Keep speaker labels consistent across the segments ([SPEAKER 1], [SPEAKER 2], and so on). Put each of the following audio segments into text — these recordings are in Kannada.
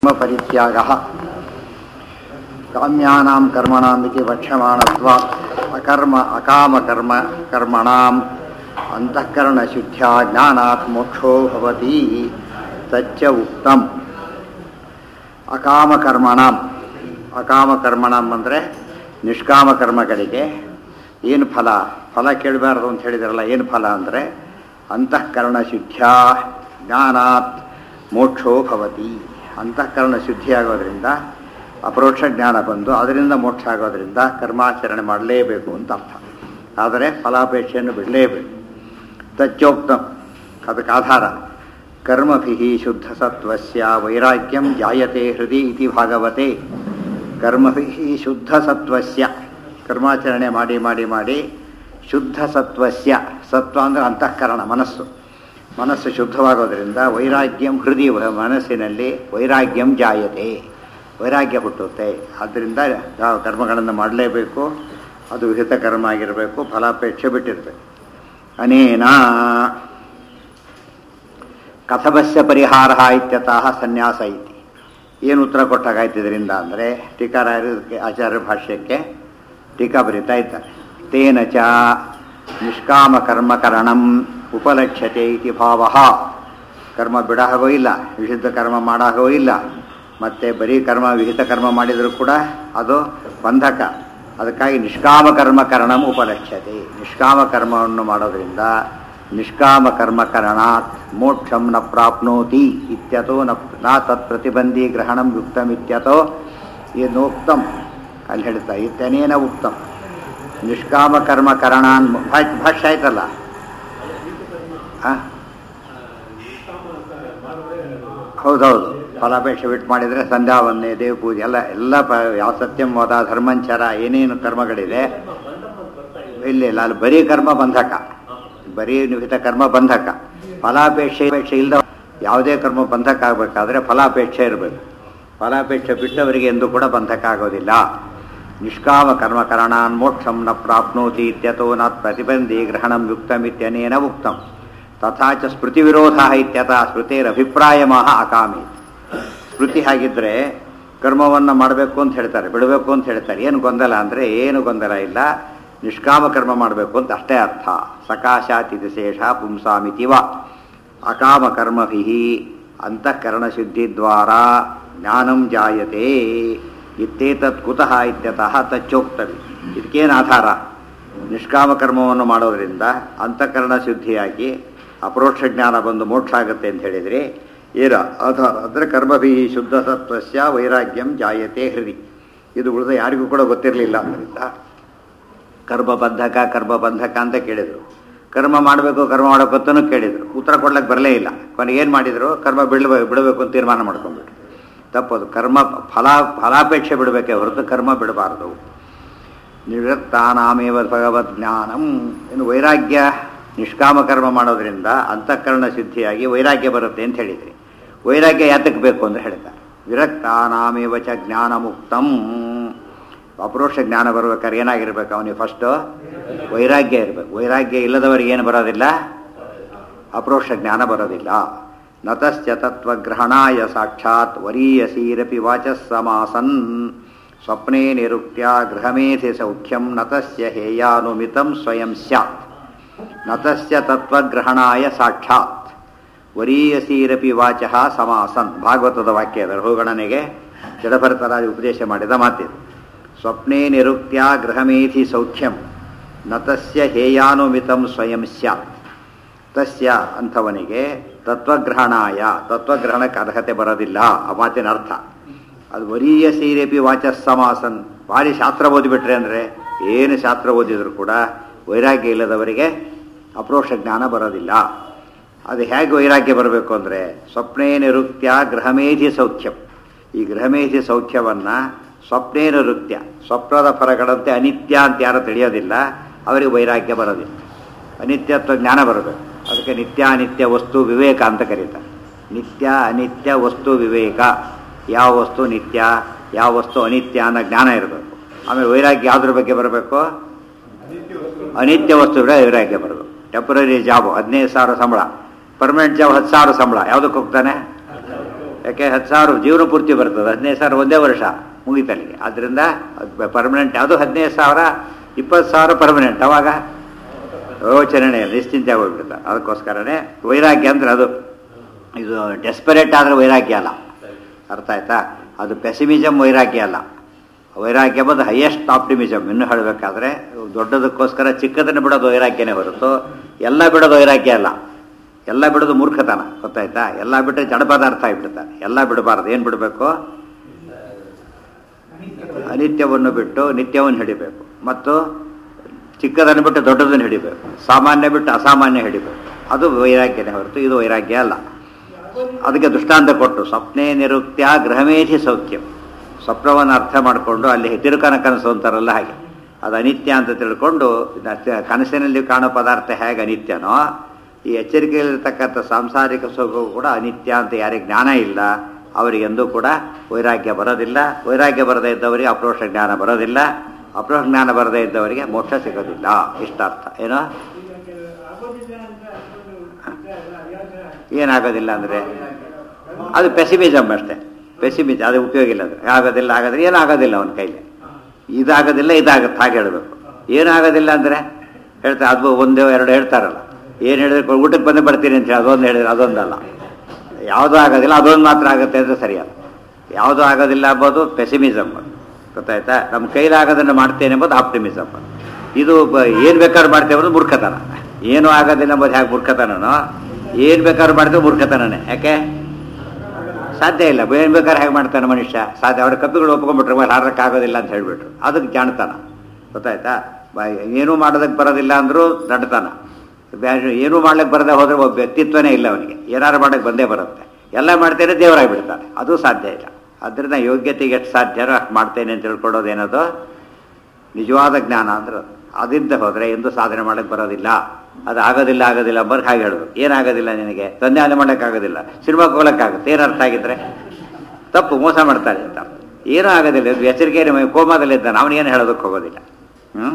[SPEAKER 1] ಪರಿತ್ಯಾಗः ಕಾಮ್ಯಾನಾಂ ಕರ್ಮಣಾಂ ಇತಿ ವಕ್ಷ್ಯಮಾಣತ್ವಾत् ಅಕರ್ಮ ಅಕಾಮಕರ್ಮ ಕರ್ಮಣಾಂ ಅಂತಃಕರಣಶುದ್ಧ್ಯ ಜ್ಞಾನಾತ್ ಮೋಕ್ಷೋ ಭವತಿ ತಚ್ಚ ಉಕ್ತಂ ಅಕಾಮಕರ್ಮಣಾಂ ಅಕಾಮಕರ್ಮಣಾಂ ಅಂದರೆ ನಿಷ್ಕಾಮ ಕರ್ಮಗಳಿಗೆ ಏನು ಫಲ ಫಲ ಕೇಳಬಾರ್ದು ಅಂತ ಹೇಳಿದಾರಲ್ಲ ಏನು ಫಲ ಅಂದರೆ ಅಂತಃಕರಣ ಶುದ್ಧ್ಯ ಜ್ಞಾನಾತ್ ಮೋಕ್ಷೋ ಭವತಿ ಅಂತಃಕರಣ ಶುದ್ಧಿಯಾಗೋದ್ರಿಂದ ಅಪರೋಕ್ಷ ಜ್ಞಾನ ಬಂದು ಅದರಿಂದ ಮೋಕ್ಷ ಆಗೋದ್ರಿಂದ ಕರ್ಮಾಚರಣೆ ಮಾಡಲೇಬೇಕು ಅಂತ ಅರ್ಥ ಆದರೆ ಫಲಾಪೇಕ್ಷೆಯನ್ನು ಬಿಡಲೇಬೇಕು ತಚ್ಚೋಕ್ತಂ ಅದಕ್ಕೆ ಆಧಾರ ಕರ್ಮಭಿ ಶುದ್ಧ ಸತ್ವಸ್ಯ ವೈರಾಗ್ಯಂ ಜಾಯತೆ ಹೃದಯ ಇತಿ ಭಾಗವತೆ ಕರ್ಮಭಿ ಶುದ್ಧ ಸತ್ವಸ್ಯ ಕರ್ಮಾಚರಣೆ ಮಾಡಿ ಮಾಡಿ ಮಾಡಿ ಶುದ್ಧ ಸತ್ವಸ್ಯ ಸತ್ವ ಅಂದರೆ ಅಂತಃಕರಣ ಮನಸ್ಸು ಮನಸ್ಸು ಶುದ್ಧವಾಗೋದ್ರಿಂದ ವೈರಾಗ್ಯಂ ಹೃದಯ ಮನಸ್ಸಿನಲ್ಲಿ ವೈರಾಗ್ಯಂ ಜಾಯತೆ ವೈರಾಗ್ಯ ಹುಟ್ಟುತ್ತೆ ಆದ್ದರಿಂದ ಯಾವ ಕರ್ಮಗಳನ್ನು ಮಾಡಲೇಬೇಕು ಅದು ವಿಹಿತ ಕರ್ಮ ಆಗಿರಬೇಕು ಫಲಾಪೇಕ್ಷೆ ಬಿಟ್ಟಿರಬೇಕು ಅನೇನ ಕಥಭಸ್ಯ ಪರಿಹಾರ ಇತ್ಯತಃ ಸನ್ಯಾಸ ಇತಿ ಏನು ಉತ್ತರ ಕೊಟ್ಟಾಗಾಯ್ತು ಇದರಿಂದ ಅಂದರೆ ಟೀಕಾರಾಯರಿಗೆ ಆಚಾರ್ಯ ಭಾಷ್ಯಕ್ಕೆ ಟೀಕಾ ಬರೀತಾ ಇದ್ದಾರೆ ತೇನ ಚ ನಿಷ್ಕಾಮ ಕರ್ಮಕರಣಂ ಉಪಲಕ್ಷ್ಯತೆ ಇತಿ ಭಾವ ಕರ್ಮ ಬಿಡಾಗೋ ಇಲ್ಲ ವಿಶುದ್ಧ ಕರ್ಮ ಮಾಡಾಗೋ ಇಲ್ಲ ಮತ್ತು ಬರೀ ಕರ್ಮ ವಿಹಿತ ಕರ್ಮ ಮಾಡಿದರೂ ಕೂಡ ಅದು ಬಂಧಕ ಅದಕ್ಕಾಗಿ ನಿಷ್ಕಾಮ ಕರ್ಮಕರಣಂ ಉಪಲಕ್ಷ್ಯತೆ ನಿಷ್ಕಾಮ ಕರ್ಮವನ್ನು ಮಾಡೋದ್ರಿಂದ ನಿಷ್ಕಾಮ ಕರ್ಮಕರಣಾತ್ ಮೋಕ್ಷಂ ನ ಪ್ರಾಪ್ನೋತಿ ಇತ್ಯತೋ ನ ನಾ ತತ್ ಪ್ರತಿಬಂಧಿ ಗ್ರಹಣಂ ಯುಕ್ತಂ ಇತ್ಯತೋ ಏನೋಕ್ತಂ ಅಲ್ಲಿ ಹೇಳ್ತಾ ಇತ್ಯನೇನ ಉಕ್ತಂ ನಿಷ್ಕಾಮ ಕರ್ಮಕರಣಾನ್ ಭಾಷ್ಯ ಆಯ್ತಲ್ಲ ಹಾಂ ಹೌದೌದು ಫಲಾಪೇಕ್ಷೆ ಬಿಟ್ಟು ಮಾಡಿದರೆ ಸಂಧ್ಯಾವನ್ನೇ ದೇವ ಪೂಜೆ ಎಲ್ಲ ಎಲ್ಲ ಪ ಯಾವ ಸತ್ಯಂ ವದ ಧರ್ಮಂಚರ ಏನೇನು ಕರ್ಮಗಳಿದೆ ಇಲ್ಲ ಇಲ್ಲ ಅಲ್ಲಿ ಬರೀ ಕರ್ಮ ಬಂಧಕ ಬರೀ ನಿಹಿತ ಕರ್ಮ ಬಂಧಕ ಫಲಾಪೇಕ್ಷೆ ಅಪೇಕ್ಷೆ ಇಲ್ಲದ ಯಾವುದೇ ಕರ್ಮ ಬಂಧಕ ಆಗಬೇಕಾದ್ರೆ ಫಲಾಪೇಕ್ಷೆ ಇರಬೇಕು ಫಲಾಪೇಕ್ಷೆ ಬಿಟ್ಟವರಿಗೆ ಎಂದೂ ಕೂಡ ಬಂಧಕ ಆಗೋದಿಲ್ಲ ನಿಷ್ಕಾಮ ಕರ್ಮಕರಣಾನ್ ಮೋಕ್ಷಂ ನ ಪ್ರಾಪ್ನೋತಿ ಇತ್ಯತೋ ನ ಪ್ರತಿಬಂಧಿ ಗ್ರಹಣಂ ಯುಕ್ತಮಿತ್ಯನೇನ ಉಕ್ತಂ ತಥಾ ಚ ಸ್ಮೃತಿ ವಿರೋಧ ಇತ್ಯತಃ ಸ್ಮೃತಿರಭಿಪ್ರಾಯಮಃ ಅಕಾಮಿ ಸ್ಮೃತಿ ಹಾಗಿದ್ರೆ ಕರ್ಮವನ್ನು ಮಾಡಬೇಕು ಅಂತ ಹೇಳ್ತಾರೆ ಬಿಡಬೇಕು ಅಂತ ಹೇಳ್ತಾರೆ ಏನು ಗೊಂದಲ ಅಂದರೆ ಏನು ಗೊಂದಲ ಇಲ್ಲ ನಿಷ್ಕಾಮ ಕರ್ಮ ಮಾಡಬೇಕು ಅಂತ ಅಷ್ಟೇ ಅರ್ಥ ಸಕಾಶಾತ್ ಇದು ಶೇಷ ಪುಂಸಾಮಿತಿವ ಅಕಾಮ ಕರ್ಮಭಿ ಅಂತಃಕರಣ ಶುದ್ಧಿ ದ್ವಾರ ಜ್ಞಾನಂ ಜಾಯತೆ ಇತ್ತೇತತ್ ಕುತಃ ಇತ್ಯತಃ ತಚ್ಚೋಕ್ತವಿ ಇದಕ್ಕೇನು ಆಧಾರ ನಿಷ್ಕಾಮ ಕರ್ಮವನ್ನು ಮಾಡೋದ್ರಿಂದ ಅಂತಃಕರಣ ಶುದ್ಧಿಯಾಗಿ ಅಪರೋಕ್ಷ ಜ್ಞಾನ ಬಂದು ಮೋಕ್ಷ ಆಗುತ್ತೆ ಅಂತ ಹೇಳಿದರೆ ಏನ ಆಧಾರ ಅಂದರೆ ಕರ್ಮಭಿ ಶುದ್ಧ ಸತ್ವಸ್ಯ ವೈರಾಗ್ಯಂ ಜಾಯತೆ ಹೃದಯ ಇದು ಉಳಿದ ಯಾರಿಗೂ ಕೂಡ ಗೊತ್ತಿರಲಿಲ್ಲ ಅದರಿಂದ ಕರ್ಮಬಂಧಕ ಕರ್ಮಬಂಧಕ ಅಂತ ಕೇಳಿದರು ಕರ್ಮ ಮಾಡಬೇಕು ಕರ್ಮ ಮಾಡೋಕಂತನೂ ಕೇಳಿದರು ಉತ್ತರ ಕೊಡ್ಲಿಕ್ಕೆ ಬರಲೇ ಇಲ್ಲ ಕೊನೆಗೆ ಏನು ಮಾಡಿದರು ಕರ್ಮ ಬಿಡಬೇಕು ಬಿಡಬೇಕು ಅಂತ ತೀರ್ಮಾನ ಮಾಡ್ಕೊಂಡ್ಬಿಟ್ರು ತಪ್ಪದು ಕರ್ಮ ಫಲ ಫಲಾಪೇಕ್ಷೆ ಬಿಡಬೇಕೇ ಹೊರತು ಕರ್ಮ ಬಿಡಬಾರ್ದು ನಿವೃತ್ತಾನಾಮೇವ ಭಗವದ್ ಜ್ಞಾನಂ ಇನ್ನು ವೈರಾಗ್ಯ ನಿಷ್ಕಾಮ ಕರ್ಮ ಮಾಡೋದ್ರಿಂದ ಅಂತಃಕರಣ ಶುದ್ಧಿಯಾಗಿ ವೈರಾಗ್ಯ ಬರುತ್ತೆ ಅಂತ ಹೇಳಿದ್ರಿ ವೈರಾಗ್ಯ ಯಾತಕ್ಕೆ ಬೇಕು ಅಂತ ಹೇಳ್ತಾರೆ ವಿರಕ್ತಾನಾಮೇವ ಚ ಜ್ಞಾನ ಮುಕ್ತಂ ಅಪರೋಕ್ಷ ಜ್ಞಾನ ಬರ್ಬೇಕಾದ್ರೆ ಏನಾಗಿರ್ಬೇಕು ಅವನಿಗೆ ಫಸ್ಟು ವೈರಾಗ್ಯ ಇರಬೇಕು ವೈರಾಗ್ಯ ಇಲ್ಲದವರಿಗೆ ಏನು ಬರೋದಿಲ್ಲ ಅಪರೋಕ್ಷ ಜ್ಞಾನ ಬರೋದಿಲ್ಲ ನತಶ್ಚ ತತ್ವಗ್ರಹಣಾಯ ಸಾಕ್ಷಾತ್ ವರೀಯಸೀರಪಿ ವಾಚಸ್ಸಮಾಸನ್ ಸ್ವಪ್ನೇ ನಿರುಕ್ತ್ಯ ಗೃಹಮೇಧಿ ಸೌಖ್ಯಂ ನತಸ್ಯ ಹೇಯಾನುಮಿತಂ ಸ್ವಯಂ ಸ್ಯಾತ್ ನತಸ್ಯ ತತ್ವಗ್ರಹಣಾಯ ಸಾಕ್ಷಾತ್ ವರೀಯಸೀರಪಿ ವಾಚ ಸಮಾಸನ್ ಭಾಗವತದ ವಾಕ್ಯ ಅದರ ಹೋಗಣನೆಗೆ ಜಡಭರತರಾಜ ಉಪದೇಶ ಮಾಡಿದ ಮಾತಿದೆ ಸ್ವಪ್ನೇ ನಿರುಕ್ತ್ಯ ಗೃಹಮೇಧಿ ಸೌಖ್ಯಂ ನತಸ್ಯ ಹೇಯಾನುಮಿತಂ ಸ್ವಯಂ ಸ್ಯಾತ್ ತಸ್ಯ ಅಂಥವನಿಗೆ ತತ್ವಗ್ರಹಣಾಯ ತತ್ವಗ್ರಹಣಕ್ಕೆ ಅರ್ಹತೆ ಬರೋದಿಲ್ಲ ಆ ಮಾತಿನ ಅರ್ಥ ಅದು ವರೀಯ ಸೀರೆಪಿ ವಾಚಸ್ಸಮಾಸನ್ ಭಾರಿ ಶಾಸ್ತ್ರ ಓದಿಬಿಟ್ರೆ ಅಂದರೆ ಏನು ಶಾಸ್ತ್ರ ಓದಿದ್ರು ಕೂಡ ವೈರಾಗ್ಯ ಇಲ್ಲದವರಿಗೆ ಅಪ್ರೋಕ್ಷ ಜ್ಞಾನ ಬರೋದಿಲ್ಲ ಅದು ಹೇಗೆ ವೈರಾಗ್ಯ ಬರಬೇಕು ಅಂದರೆ ಸ್ವಪ್ನೇ ನಿರುಕ್ತ್ಯ ಗೃಹಮೇಧಿ ಸೌಖ್ಯಂ ಈ ಗೃಹಮೇಧಿ ಸೌಖ್ಯವನ್ನು ಸ್ವಪ್ನೇ ನಿರುಕ್ತ್ಯ ಸ್ವಪ್ನದ ಫಲಗಳಂತೆ ಅನಿತ್ಯ ಅಂತ ಯಾರು ತಿಳಿಯೋದಿಲ್ಲ ಅವರಿಗೆ ವೈರಾಗ್ಯ ಬರೋದಿಲ್ಲ ಅನಿತ್ಯತ್ವ ಜ್ಞಾನ ಬರಬೇಕು ಅದಕ್ಕೆ ನಿತ್ಯ ಅನಿತ್ಯ ವಸ್ತು ವಿವೇಕ ಅಂತ ಕರೀತಾರೆ ನಿತ್ಯ ಅನಿತ್ಯ ವಸ್ತು ವಿವೇಕ ಯಾವ ವಸ್ತು ನಿತ್ಯ ಯಾವ ವಸ್ತು ಅನಿತ್ಯ ಅನ್ನೋ ಜ್ಞಾನ ಇರಬೇಕು ಆಮೇಲೆ ವೈರಾಗ್ಯ ಯಾವುದ್ರ ಬಗ್ಗೆ ಬರಬೇಕು ಅನಿತ್ಯ ವಸ್ತುಗಳ ವೈರಾಗ್ಯ ಬರಬೇಕು ಟೆಂಪರರಿ ಜಾಬು ಹದಿನೈದು ಸಾವಿರ ಸಂಬಳ ಪರ್ಮನೆಂಟ್ ಜಾಬ್ ಹತ್ತು ಸಾವಿರ ಸಂಬಳ ಯಾವುದಕ್ಕೆ ಹೋಗ್ತಾನೆ ಯಾಕೆ ಹತ್ತು ಸಾವಿರ ಜೀವನ ಪೂರ್ತಿ ಬರ್ತದೆ ಹದಿನೈದು ಸಾವಿರ ಒಂದೇ ವರ್ಷ ಮುಗಿತಲ್ಲಿಗೆ ಅದರಿಂದ ಪರ್ಮನೆಂಟ್ ಅದು ಹದಿನೈದು ಸಾವಿರ ಇಪ್ಪತ್ತು ಸಾವಿರ ಪರ್ಮನೆಂಟ್ ಅವಾಗ ಯೋಚನೆ ಇಲ್ಲ ನಿಶ್ಚಿಂತೆ ಹೋಗ್ಬಿಡ್ತಾರೆ ಅದಕ್ಕೋಸ್ಕರನೇ ವೈರಾಗ್ಯ ಅಂದ್ರೆ ಅದು ಇದು ಡೆಸ್ಪರೇಟ್ ಆದರೆ ವೈರಾಗ್ಯ ಅಲ್ಲ ಅರ್ಥ ಆಯ್ತಾ ಅದು ಪೆಸಿಮಿಸಮ್ ವೈರಾಗ್ಯ ಅಲ್ಲ ವೈರಾಗ್ಯ ಬಂದು ಹೈಯೆಸ್ಟ್ ಆಪ್ಟಿಮಿಸಮ್ ಇನ್ನು ಹೇಳಬೇಕಾದ್ರೆ ದೊಡ್ಡದಕ್ಕೋಸ್ಕರ ಚಿಕ್ಕದನ್ನು ಬಿಡೋದು ವೈರಾಗ್ಯನೇ ಹೊರತು ಎಲ್ಲ ಬಿಡೋದು ವೈರಾಗ್ಯ ಅಲ್ಲ ಎಲ್ಲ ಬಿಡೋದು ಮೂರ್ಖತನ ಗೊತ್ತಾಯ್ತಾ ಎಲ್ಲ ಬಿಟ್ಟರೆ ಜಡ ಪದಾರ್ಥ ಆಗಿಬಿಡ್ತಾನೆ ಎಲ್ಲ ಬಿಡಬಾರ್ದು ಏನು ಬಿಡಬೇಕು ಅನಿತ್ಯವನ್ನು ಬಿಟ್ಟು ನಿತ್ಯವನ್ನು ಹಿಡಿಬೇಕು ಮತ್ತು ಚಿಕ್ಕದನ್ನು ಬಿಟ್ಟು ದೊಡ್ಡದನ್ನು ಹಿಡಿಬೇಕು ಸಾಮಾನ್ಯ ಬಿಟ್ಟು ಅಸಾಮಾನ್ಯ ಹಿಡಿಬೇಕು ಅದು ವೈರಾಗ್ಯನೇ ಹೊರತು ಇದು ವೈರಾಗ್ಯ ಅಲ್ಲ ಅದಕ್ಕೆ ದೃಷ್ಟಾಂತ ಕೊಟ್ಟು ಸ್ವಪ್ನೇ ನಿರುಕ್ತ್ಯ ಗೃಹಮೇಧಿ ಸೌಖ್ಯಂ ಸ್ವಪ್ನವನ್ನು ಅರ್ಥ ಮಾಡಿಕೊಂಡು ಅಲ್ಲಿ ತಿರುಕನ ಕನಸು ಅಂತಾರಲ್ಲ ಹಾಗೆ ಅದು ಅನಿತ್ಯ ಅಂತ ತಿಳ್ಕೊಂಡು ಕನಸಿನಲ್ಲಿ ಕಾಣೋ ಪದಾರ್ಥ ಹೇಗೆ ಅನಿತ್ಯನೋ ಈ ಎಚ್ಚರಿಕೆಯಲ್ಲಿರ್ತಕ್ಕಂಥ ಸಾಂಸಾರಿಕ ಸುಖವು ಕೂಡ ಅನಿತ್ಯ ಅಂತ ಯಾರಿಗೆ ಜ್ಞಾನ ಇಲ್ಲ ಅವರಿಗೆಂದೂ ಕೂಡ ವೈರಾಗ್ಯ ಬರೋದಿಲ್ಲ ವೈರಾಗ್ಯ ಬರದೇ ಇದ್ದವರಿಗೆ ಅಪ್ರೋಷ ಜ್ಞಾನ ಬರೋದಿಲ್ಲ ಅಪ್ರೋಷ ಜ್ಞಾನ ಬರದೇ ಇದ್ದವರಿಗೆ ಮೋಕ್ಷ ಸಿಗೋದಿಲ್ಲ ಇಷ್ಟಾರ್ಥ ಏನೋ ಏನಾಗೋದಿಲ್ಲ ಅಂದರೆ ಅದು ಪೆಸಿಮಿಸಮ್ ಅಷ್ಟೇ ಪೆಸಿಮಿಸಮ್ ಅದು ಉಪಯೋಗ ಇಲ್ಲ ಅಂದರೆ ಆಗೋದಿಲ್ಲ ಆಗೋದ್ರೆ ಏನಾಗೋದಿಲ್ಲ ಅವನ ಕೈಲಿ ಇದಾಗೋದಿಲ್ಲ ಇದಾಗುತ್ತೆ ಹಾಗೆ ಹೇಳಬೇಕು ಏನಾಗೋದಿಲ್ಲ ಅಂದರೆ ಹೇಳ್ತಾರೆ ಅದು ಒಂದು ಎರಡು ಹೇಳ್ತಾರಲ್ಲ ಏನು ಹೇಳಿದ್ರೆ ಊಟಕ್ಕೆ ಬಂದು ಬರ್ತೀನಿ ಅಂತ ಹೇಳಿ ಅದೊಂದು ಹೇಳಿದ್ರೆ ಅದೊಂದಲ್ಲ ಯಾವುದೂ ಆಗೋದಿಲ್ಲ ಅದೊಂದು ಮಾತ್ರ ಆಗುತ್ತೆ ಅಂದರೆ ಸರಿಯಲ್ಲ ಯಾವುದೂ ಆಗೋದಿಲ್ಲ ಅಂಬೋದು ಪೆಸಿಮಿಸಮ್ ಗೊತ್ತಾಯ್ತಾ ನಮ್ಮ ಕೈಲಾಗೋದನ್ನು ಮಾಡ್ತೇನೆ ಎಂಬುದು ಆಪ್ಟಿಮಿಸಮ್ ಇದು ಏನು ಬೇಕಾದ್ರೂ ಮಾಡ್ತೇವೆ ಅನ್ನೋದು ಮೂರ್ಖತನ ಏನು ಆಗೋದಿಲ್ಲ ಎಂಬುದು ಹೇಗೆ ಮೂರ್ಖತನನೋ ಏನು ಬೇಕಾದ್ರೂ ಮಾಡ್ತೇವೆ ಮೂರ್ಖತನನೇ ಯಾಕೆ ಸಾಧ್ಯ ಇಲ್ಲ ಏನು ಬೇಕಾದ್ರೆ ಹೇಗೆ ಮಾಡ್ತಾನೆ ಮನುಷ್ಯ ಸಾಧ್ಯ ಅವ್ರ ಕಪ್ಪಿಗಳು ಒಪ್ಕೊಂಡ್ಬಿಟ್ರೆ ಮೇಲೆ ಆಗೋದಿಲ್ಲ ಅಂತ ಹೇಳ್ಬಿಟ್ರು ಅದಕ್ಕೆ ಜಾಣತಾನ ಗೊತ್ತಾಯ್ತಾ ಏನೂ ಮಾಡೋದಕ್ಕೆ ಬರೋದಿಲ್ಲ ಅಂದರೂ ದಡ್ತಾನ ಏನೂ ಮಾಡ್ಲಿಕ್ಕೆ ಬರದೆ ಹೋದ್ರೆ ಒಬ್ಬ ವ್ಯಕ್ತಿತ್ವನೇ ಇಲ್ಲ ಅವನಿಗೆ ಏನಾರು ಮಾಡಕ್ಕೆ ಬಂದೇ ಬರುತ್ತೆ ಎಲ್ಲ ಮಾಡ್ತೇನೆ ದೇವರಾಗಿ ಬಿಡ್ತಾನೆ ಅದು ಸಾಧ್ಯ ಇಲ್ಲ ಅದರಿಂದ ಯೋಗ್ಯತೆಗೆ ಎಷ್ಟು ಸಾಧ್ಯನೋ ಅಷ್ಟು ಮಾಡ್ತೇನೆ ಅಂತ ತಿಳ್ಕೊಳ್ಳೋದೇನದು ನಿಜವಾದ ಜ್ಞಾನ ಅಂದ್ರೆ ಅದಿದ್ದ ಹೋದರೆ ಎಂದು ಸಾಧನೆ ಮಾಡಕ್ಕೆ ಬರೋದಿಲ್ಲ ಅದು ಆಗೋದಿಲ್ಲ ಆಗೋದಿಲ್ಲ ಅಂಬರ್ ಹಾಗೆ ಹೇಳಬೇಕು ಏನಾಗೋದಿಲ್ಲ ನಿನಗೆ ಸಂಧ್ಯಾನೆ ಮಾಡೋಕ್ಕಾಗೋದಿಲ್ಲ ಸಿನಿಮಾಕ್ಕೆ ಹೋಗೋಕ್ಕಾಗುತ್ತೆ ಏನು ಅರ್ಥ ಆಗಿದ್ರೆ ತಪ್ಪು ಮೋಸ ಮಾಡ್ತಾರೆ ಅಂತ ಏನೂ ಆಗೋದಿಲ್ಲ ಇದು ಎಚ್ಚರಿಕೆ ಕೋಮಾದಲ್ಲಿದ್ದಾನೆ ಅವನಿಗೇನು ಹೇಳೋದಕ್ಕೆ ಹೋಗೋದಿಲ್ಲ ಹ್ಞೂ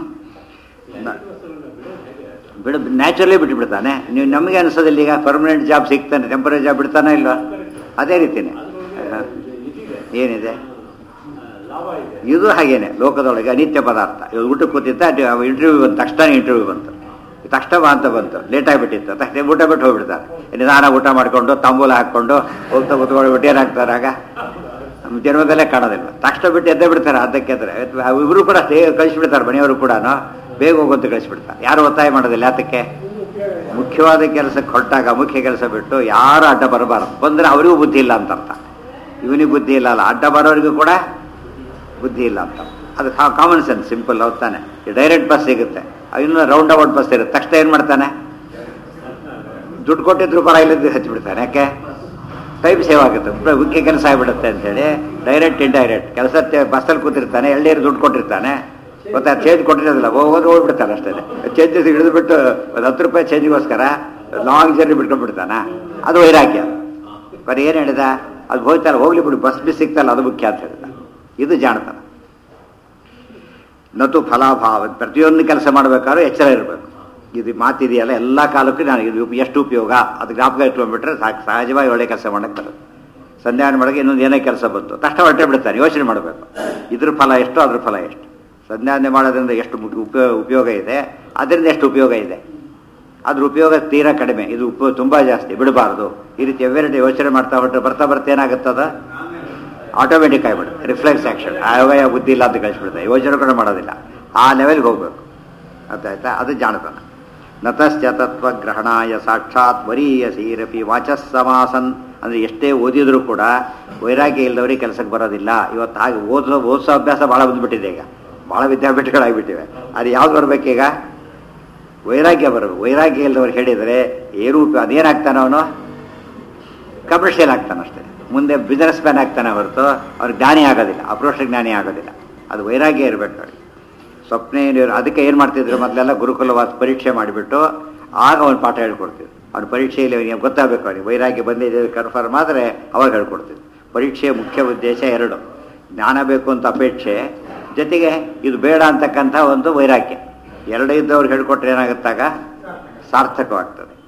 [SPEAKER 1] ಬಿಡು ನ್ಯಾಚುರಲಿ ಬಿಟ್ಟುಬಿಡ್ತಾನೆ ನೀವು ನಮಗೆ ಅನಿಸೋದಿಲ್ಲ ಈಗ ಪರ್ಮನೆಂಟ್ ಜಾಬ್ ಸಿಗ್ತಾನೆ ಟೆಂಪರರಿ ಜಾಬ್ ಬಿಡ್ತಾನೆ ಇಲ್ವಾ ಅದೇ ರೀತಿನೇ ಏನಿದೆ ಇದು ಹಾಗೇನೆ ಲೋಕದೊಳಗೆ ಅನಿತ್ಯ ಪದಾರ್ಥ ಇವಾಗ ಊಟಕ್ಕೆ ಕೂತಿದ್ದ ಇಂಟರ್ವ್ಯೂ ಬಂತು ತಕ್ಷಣ ಇಂಟರ್ವ್ಯೂ ಬಂತು ತಕ್ಷಣ ಬಾ ಅಂತ ಬಂತು ಲೇಟ್ ಆಗಿಬಿಟ್ಟಿತ್ತು ತಕ್ಷಣ ಊಟ ಬಿಟ್ಟು ಹೋಗ್ಬಿಡ್ತಾರೆ ನಿಧಾನ ಊಟ ಮಾಡಿಕೊಂಡು ತಾಂಬೂಲ ಹಾಕ್ಕೊಂಡು ಹೋಗ್ತಾ ಕೂತ್ಕೊಂಡು ಏನಾಗ್ತಾರೆ ಆಗ ನಮ್ಮ ಜನ್ಮದಲ್ಲೇ ಕಾಣೋದಿಲ್ಲ ತಕ್ಷಣ ಬಿಟ್ಟು ಎದ್ದೇ ಬಿಡ್ತಾರೆ ಅದಕ್ಕೆ ಇವರು ಕೂಡ ಕಳಿಸ್ಬಿಡ್ತಾರೆ ಮನೆಯವರು ಕೂಡ ಬೇಗ ಹೋಗುವಂತ ಕಳಿಸ್ಬಿಡ್ತಾರೆ ಯಾರು ಒತ್ತಾಯ ಮಾಡೋದಿಲ್ಲ ಯಾತಕ್ಕೆ ಮುಖ್ಯವಾದ ಕೆಲಸಕ್ಕೆ ಹೊರಟಾಗ ಮುಖ್ಯ ಕೆಲಸ ಬಿಟ್ಟು ಯಾರು ಅಡ್ಡ ಬರಬಾರದು ಬಂದರೆ ಅವರಿಗೂ ಬುದ್ಧಿ ಇಲ್ಲ ಅಂತ ಅರ್ಥ ಇವನಿಗೆ ಬುದ್ಧಿ ಇಲ್ಲ ಅಲ್ಲ ಅಡ್ಡ ಬರೋರಿಗೂ ಕೂಡ ಬುದ್ಧಿ ಇಲ್ಲ ಅಂತ ಅದು ಕಾಮನ್ ಸೆನ್ಸ್ ಸಿಂಪಲ್ ಹೋಗ್ತಾನೆ ಡೈರೆಕ್ಟ್ ಬಸ್ ಸಿಗುತ್ತೆ ಇನ್ನು ರೌಂಡ್ ಅಬೌಟ್ ಬಸ್ ಇರುತ್ತೆ ತಕ್ಷಣ ಏನು ಮಾಡ್ತಾನೆ ದುಡ್ಡು ಕೊಟ್ಟಿದ್ರು ಪರ ಇಲ್ಲದ್ದು ಹಚ್ಚಿಬಿಡ್ತಾನೆ ಯಾಕೆ ಟೈಮ್ ಸೇವ್ ಆಗುತ್ತೆ ಮುಖ್ಯ ಕೆಲಸ ಆಗಿಬಿಡುತ್ತೆ ಅಂತೇಳಿ ಡೈರೆಕ್ಟ್ ಇಂಡೈರೆಕ್ಟ್ ಕೆಲಸ ಬಸ್ಸಲ್ಲಿ ಕೂತಿರ್ತಾನೆ ಎಳ್ನೀರು ದುಡ್ಡು ಕೊಟ್ಟಿರ್ತಾನೆ ಗೊತ್ತಾ ಚೇಂಜ್ ಕೊಟ್ಟಿರೋದಿಲ್ಲ ಹೋಗೋದು ಹೋಗ್ಬಿಡ್ತಾನೆ ಅಷ್ಟೇ ಚೇಂಜಸ್ ಹಿಡಿದುಬಿಟ್ಟು ಒಂದು ಹತ್ತು ರೂಪಾಯಿ ಚೇಂಜ್ಗೋಸ್ಕರ ಲಾಂಗ್ ಜರ್ನಿ ಬಿಟ್ಕೊಂಡ್ಬಿಡ್ತಾನ ಅದು ವೈರಾಗ್ಯ ಬರೀ ಏನು ಹೇಳಿದ ಅದು ಹೋಗ್ತಾರೆ ಹೋಗ್ಲಿ ಬಿಡು ಬಸ್ ಮಿಸ್ ಸಿಗ್ತಲ್ಲ ಅದು ಮುಖ್ಯ ಅಂತ ಹೇಳಿದ ಇದು ಜಾಣತನ ನತು ಫಲಾಭಾವ ಪ್ರತಿಯೊಂದು ಕೆಲಸ ಮಾಡಬೇಕಾದ್ರೂ ಎಚ್ಚರ ಇರಬೇಕು ಇದು ಮಾತಿದೆಯಲ್ಲ ಎಲ್ಲ ಕಾಲಕ್ಕೂ ನನಗೆ ಇದು ಎಷ್ಟು ಉಪಯೋಗ ಅದು ಜ್ಞಾಪಕ ಇಟ್ಕೊಂಡ್ಬಿಟ್ರೆ ಸಾಕು ಸಹಜವಾಗಿ ಒಳ್ಳೆ ಕೆಲಸ ಮಾಡಕ್ಕೆ ಬರುತ್ತೆ ಸಂಧ್ಯಾನ ಮಾಡೋಕೆ ಇನ್ನೊಂದು ಏನೇ ಕೆಲಸ ಬಂತು ತಕ್ಷಣ ಹೊರಟೆ ಬಿಡ್ತಾನೆ ಯೋಚನೆ ಮಾಡಬೇಕು ಇದ್ರ ಫಲ ಎಷ್ಟು ಅದ್ರ ಫಲ ಎಷ್ಟು ಸಂಧ್ಯಾನೆ ಮಾಡೋದ್ರಿಂದ ಎಷ್ಟು ಉಪಯೋಗ ಉಪಯೋಗ ಇದೆ ಅದರಿಂದ ಎಷ್ಟು ಉಪಯೋಗ ಇದೆ ಅದ್ರ ಉಪಯೋಗ ತೀರಾ ಕಡಿಮೆ ಇದು ಉಪ ತುಂಬ ಜಾಸ್ತಿ ಬಿಡಬಾರ್ದು ಈ ರೀತಿ ಎವೆರಡು ಯೋಚನೆ ಮಾಡ್ತಾ ಹೊರಟ್ರೆ ಬರ್ತಾ ಬರ್ತಾ ಏನಾಗುತ್ತದ ಆಟೋಮೆಟಿಕ್ ಆಗಿಬಿಡುತ್ತೆ ರಿಫ್ಲೆಕ್ಸ್ ಆ್ಯಕ್ಷನ್ ಆಯವಯ ಬುದ್ಧಿ ಇಲ್ಲ ಅಂತ ಕಳಿಸ್ಬಿಡುತ್ತೆ ಯೋಚನೆ ಕೂಡ ಮಾಡೋದಿಲ್ಲ ಆ ಲೆವೆಲ್ಗೆ ಹೋಗ್ಬೇಕು ಅರ್ಥಾಯ್ತಾ ಅದು ಜಾಣತನ ನತಶ್ಚ ತತ್ವಗ್ರಹಣಾಯ ಸಾಕ್ಷಾತ್ ವರೀಯ ಸೀರಪಿ ವಾಚಸ್ಸಮಾಸನ್ ಅಂದರೆ ಎಷ್ಟೇ ಓದಿದ್ರು ಕೂಡ ವೈರಾಗ್ಯ ಇಲ್ಲದವರಿಗೆ ಕೆಲಸಕ್ಕೆ ಬರೋದಿಲ್ಲ ಇವತ್ತು ಹಾಗೆ ಓದೋ ಓದಿಸೋ ಅಭ್ಯಾಸ ಭಾಳ ಬಂದ್ಬಿಟ್ಟಿದೆ ಈಗ ಭಾಳ ವಿದ್ಯಾಪೀಠಗಳಾಗಿಬಿಟ್ಟಿವೆ ಅದು ಯಾವ್ದು ಬರ್ಬೇಕೀಗ ವೈರಾಗ್ಯ ಬರಬೇಕು ವೈರಾಗ್ಯ ಇಲ್ಲದವ್ರು ಹೇಳಿದರೆ ಏನು ಅದೇನಾಗ್ತಾನೆ ಅವನು ಕಮರ್ಷಿಯಲ್ ಆಗ್ತಾನೆ ಅಷ್ಟೇ ಮುಂದೆ ಬಿಸ್ನೆಸ್ ಮ್ಯಾನ್ ಆಗ್ತಾನೆ ಹೊರತು ಅವ್ರು ಜ್ಞಾನಿ ಆಗೋದಿಲ್ಲ ಅಪ್ರೋಷ ಜ್ಞಾನಿ ಆಗೋದಿಲ್ಲ ಅದು ವೈರಾಗ್ಯ ಇರಬೇಕು ಅವ್ರಿಗೆ ಸ್ವಪ್ನ ಏನು ಅದಕ್ಕೆ ಏನು ಮಾಡ್ತಿದ್ರು ಮೊದಲೆಲ್ಲ ಗುರುಕುಲವಾಸ ಪರೀಕ್ಷೆ ಮಾಡಿಬಿಟ್ಟು ಆಗ ಅವ್ನು ಪಾಠ ಹೇಳ್ಕೊಡ್ತಿದ್ರು ಅವ್ನು ಪರೀಕ್ಷೆಯಲ್ಲಿ ಅವನಿಗೆ ಗೊತ್ತಾಗಬೇಕು ಅವನಿಗೆ ವೈರಾಗ್ಯ ಬಂದಿದೆ ಕನ್ಫರ್ಮ್ ಆದರೆ ಅವಾಗ ಹೇಳ್ಕೊಡ್ತಿದ್ರು ಪರೀಕ್ಷೆಯ ಮುಖ್ಯ ಉದ್ದೇಶ ಎರಡು ಜ್ಞಾನ ಬೇಕು ಅಂತ ಅಪೇಕ್ಷೆ ಜೊತೆಗೆ ಇದು ಬೇಡ ಅಂತಕ್ಕಂಥ ಒಂದು ವೈರಾಗ್ಯ ಎರಡು ಇದ್ದವ್ರು ಹೇಳ್ಕೊಟ್ರೆ ಏನಾಗುತ್ತಾಗ ಸಾರ್ಥಕವಾಗ್ತದೆ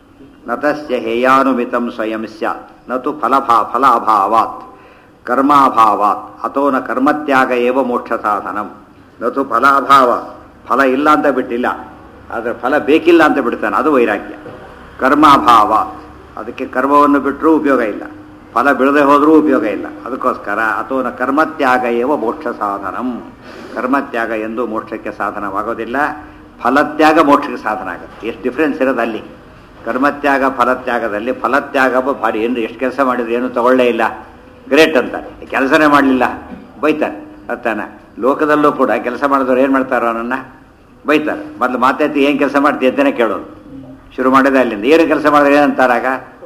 [SPEAKER 1] ನತಸ್ಯ ಹೇಯಾನುಮಿತಂ ಸ್ವಯಂ ಸ್ಯಾತ್ ನತು ಫಲಭಾ ಫಲ ಅಭಾವಾತ್ ಕರ್ಮಾಭಾವಾತ್ ಅಥೋ ನ ಕರ್ಮತ್ಯಾಗ ಏವ ಮೋಕ್ಷ ಸಾಧನಂ ನತು ಫಲಾಭಾವ ಫಲ ಇಲ್ಲ ಅಂತ ಬಿಟ್ಟಿಲ್ಲ ಆದರೆ ಫಲ ಬೇಕಿಲ್ಲ ಅಂತ ಬಿಡ್ತಾನೆ ಅದು ವೈರಾಗ್ಯ ಕರ್ಮಾಭಾವ ಅದಕ್ಕೆ ಕರ್ಮವನ್ನು ಬಿಟ್ಟರೂ ಉಪಯೋಗ ಇಲ್ಲ ಫಲ ಬಿಡದೆ ಹೋದರೂ ಉಪಯೋಗ ಇಲ್ಲ ಅದಕ್ಕೋಸ್ಕರ ಅಥವಾ ನ ಕರ್ಮತ್ಯಾಗ ಏವ ಮೋಕ್ಷ ಸಾಧನಂ ಕರ್ಮತ್ಯಾಗ ಎಂದು ಮೋಕ್ಷಕ್ಕೆ ಸಾಧನವಾಗೋದಿಲ್ಲ ಫಲತ್ಯಾಗ ಮೋಕ್ಷಕ್ಕೆ ಸಾಧನ ಆಗುತ್ತೆ ಎಷ್ಟು ಡಿಫ್ರೆನ್ಸ್ ಇರೋದು ಅಲ್ಲಿ ಕರ್ಮತ್ಯಾಗ ಫಲತ್ಯಾಗದಲ್ಲಿ ಫಲತ್ಯಾಗ ಭಾರಿ ಏನು ಎಷ್ಟು ಕೆಲಸ ಮಾಡಿದ್ರು ಏನು ತಗೊಳ್ಳೇ ಇಲ್ಲ ಗ್ರೇಟ್ ಅಂತಾರೆ ಕೆಲಸನೇ ಮಾಡಲಿಲ್ಲ ಬೈತಾರೆ ಅತ್ತಾನ ಲೋಕದಲ್ಲೂ ಕೂಡ ಕೆಲಸ ಮಾಡಿದವ್ರು ಏನು ಮಾಡ್ತಾರೋ ಅವನನ್ನು ಬೈತಾರೆ ಮೊದಲು ಮಾತಾಡ್ತಿ ಏನು ಕೆಲಸ ಮಾಡ್ತೀಯ ಅಂತಲೇ ಕೇಳೋದು ಶುರು ಮಾಡಿದೆ ಅಲ್ಲಿಂದ ಏನು ಕೆಲಸ ಮಾಡಿದ್ರೆ ಏನಂತಾರಾಗ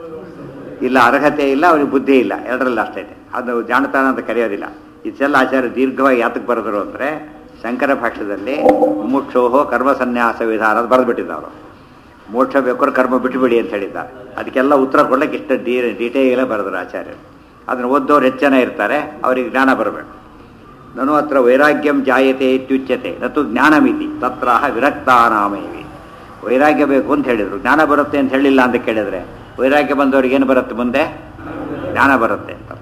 [SPEAKER 1] ಇಲ್ಲ ಅರ್ಹತೆ ಇಲ್ಲ ಅವ್ರಿಗೆ ಬುದ್ಧಿ ಇಲ್ಲ ಎರಡರಲ್ಲಿ ಅಷ್ಟೇ ಅದು ಜಾಣತಾನ ಅಂತ ಕರೆಯೋದಿಲ್ಲ ಇದೆಲ್ಲ ಆಚಾರ್ಯ ದೀರ್ಘವಾಗಿ ಯಾತಕ್ಕೆ ಬರೆದರು ಅಂದರೆ ಶಂಕರ ಭಾಷ್ಯದಲ್ಲಿ ಮುಕ್ಷೋಹೋ ಕರ್ಮ ಸನ್ಯಾಸ ವಿಧಾನ ಅಂತ ಬರೆದ್ಬಿಟ್ಟಿದ್ದವರು ಮೋಕ್ಷ ಬೇಕಾದ್ರೆ ಕರ್ಮ ಬಿಟ್ಟುಬಿಡಿ ಅಂತ ಹೇಳಿದ್ದಾರೆ ಅದಕ್ಕೆಲ್ಲ ಉತ್ತರ ಕೊಡ್ಲಿಕ್ಕೆ ಇಷ್ಟು ಡೀ ಡೀಟೇಲ್ ಬರೆದ್ರು ಆಚಾರ್ಯರು ಅದನ್ನು ಓದೋರು ಹೆಚ್ಚು ಜನ ಇರ್ತಾರೆ ಅವರಿಗೆ ಜ್ಞಾನ ಬರಬೇಕು ನನು ಅತ್ರ ವೈರಾಗ್ಯಂ ಜಾಯತೆ ಇತ್ಯುಚ್ಯತೆ ನತು ಜ್ಞಾನಮಿತಿ ತತ್ರ ವಿರಕ್ತಾನಾಮೇವಿ ವೈರಾಗ್ಯ ಬೇಕು ಅಂತ ಹೇಳಿದರು ಜ್ಞಾನ ಬರುತ್ತೆ ಅಂತ ಹೇಳಿಲ್ಲ ಅಂತ ಕೇಳಿದ್ರೆ ವೈರಾಗ್ಯ ಬಂದವರಿಗೆ ಏನು ಬರುತ್ತೆ ಮುಂದೆ ಜ್ಞಾನ ಬರುತ್ತೆ ಅಂತ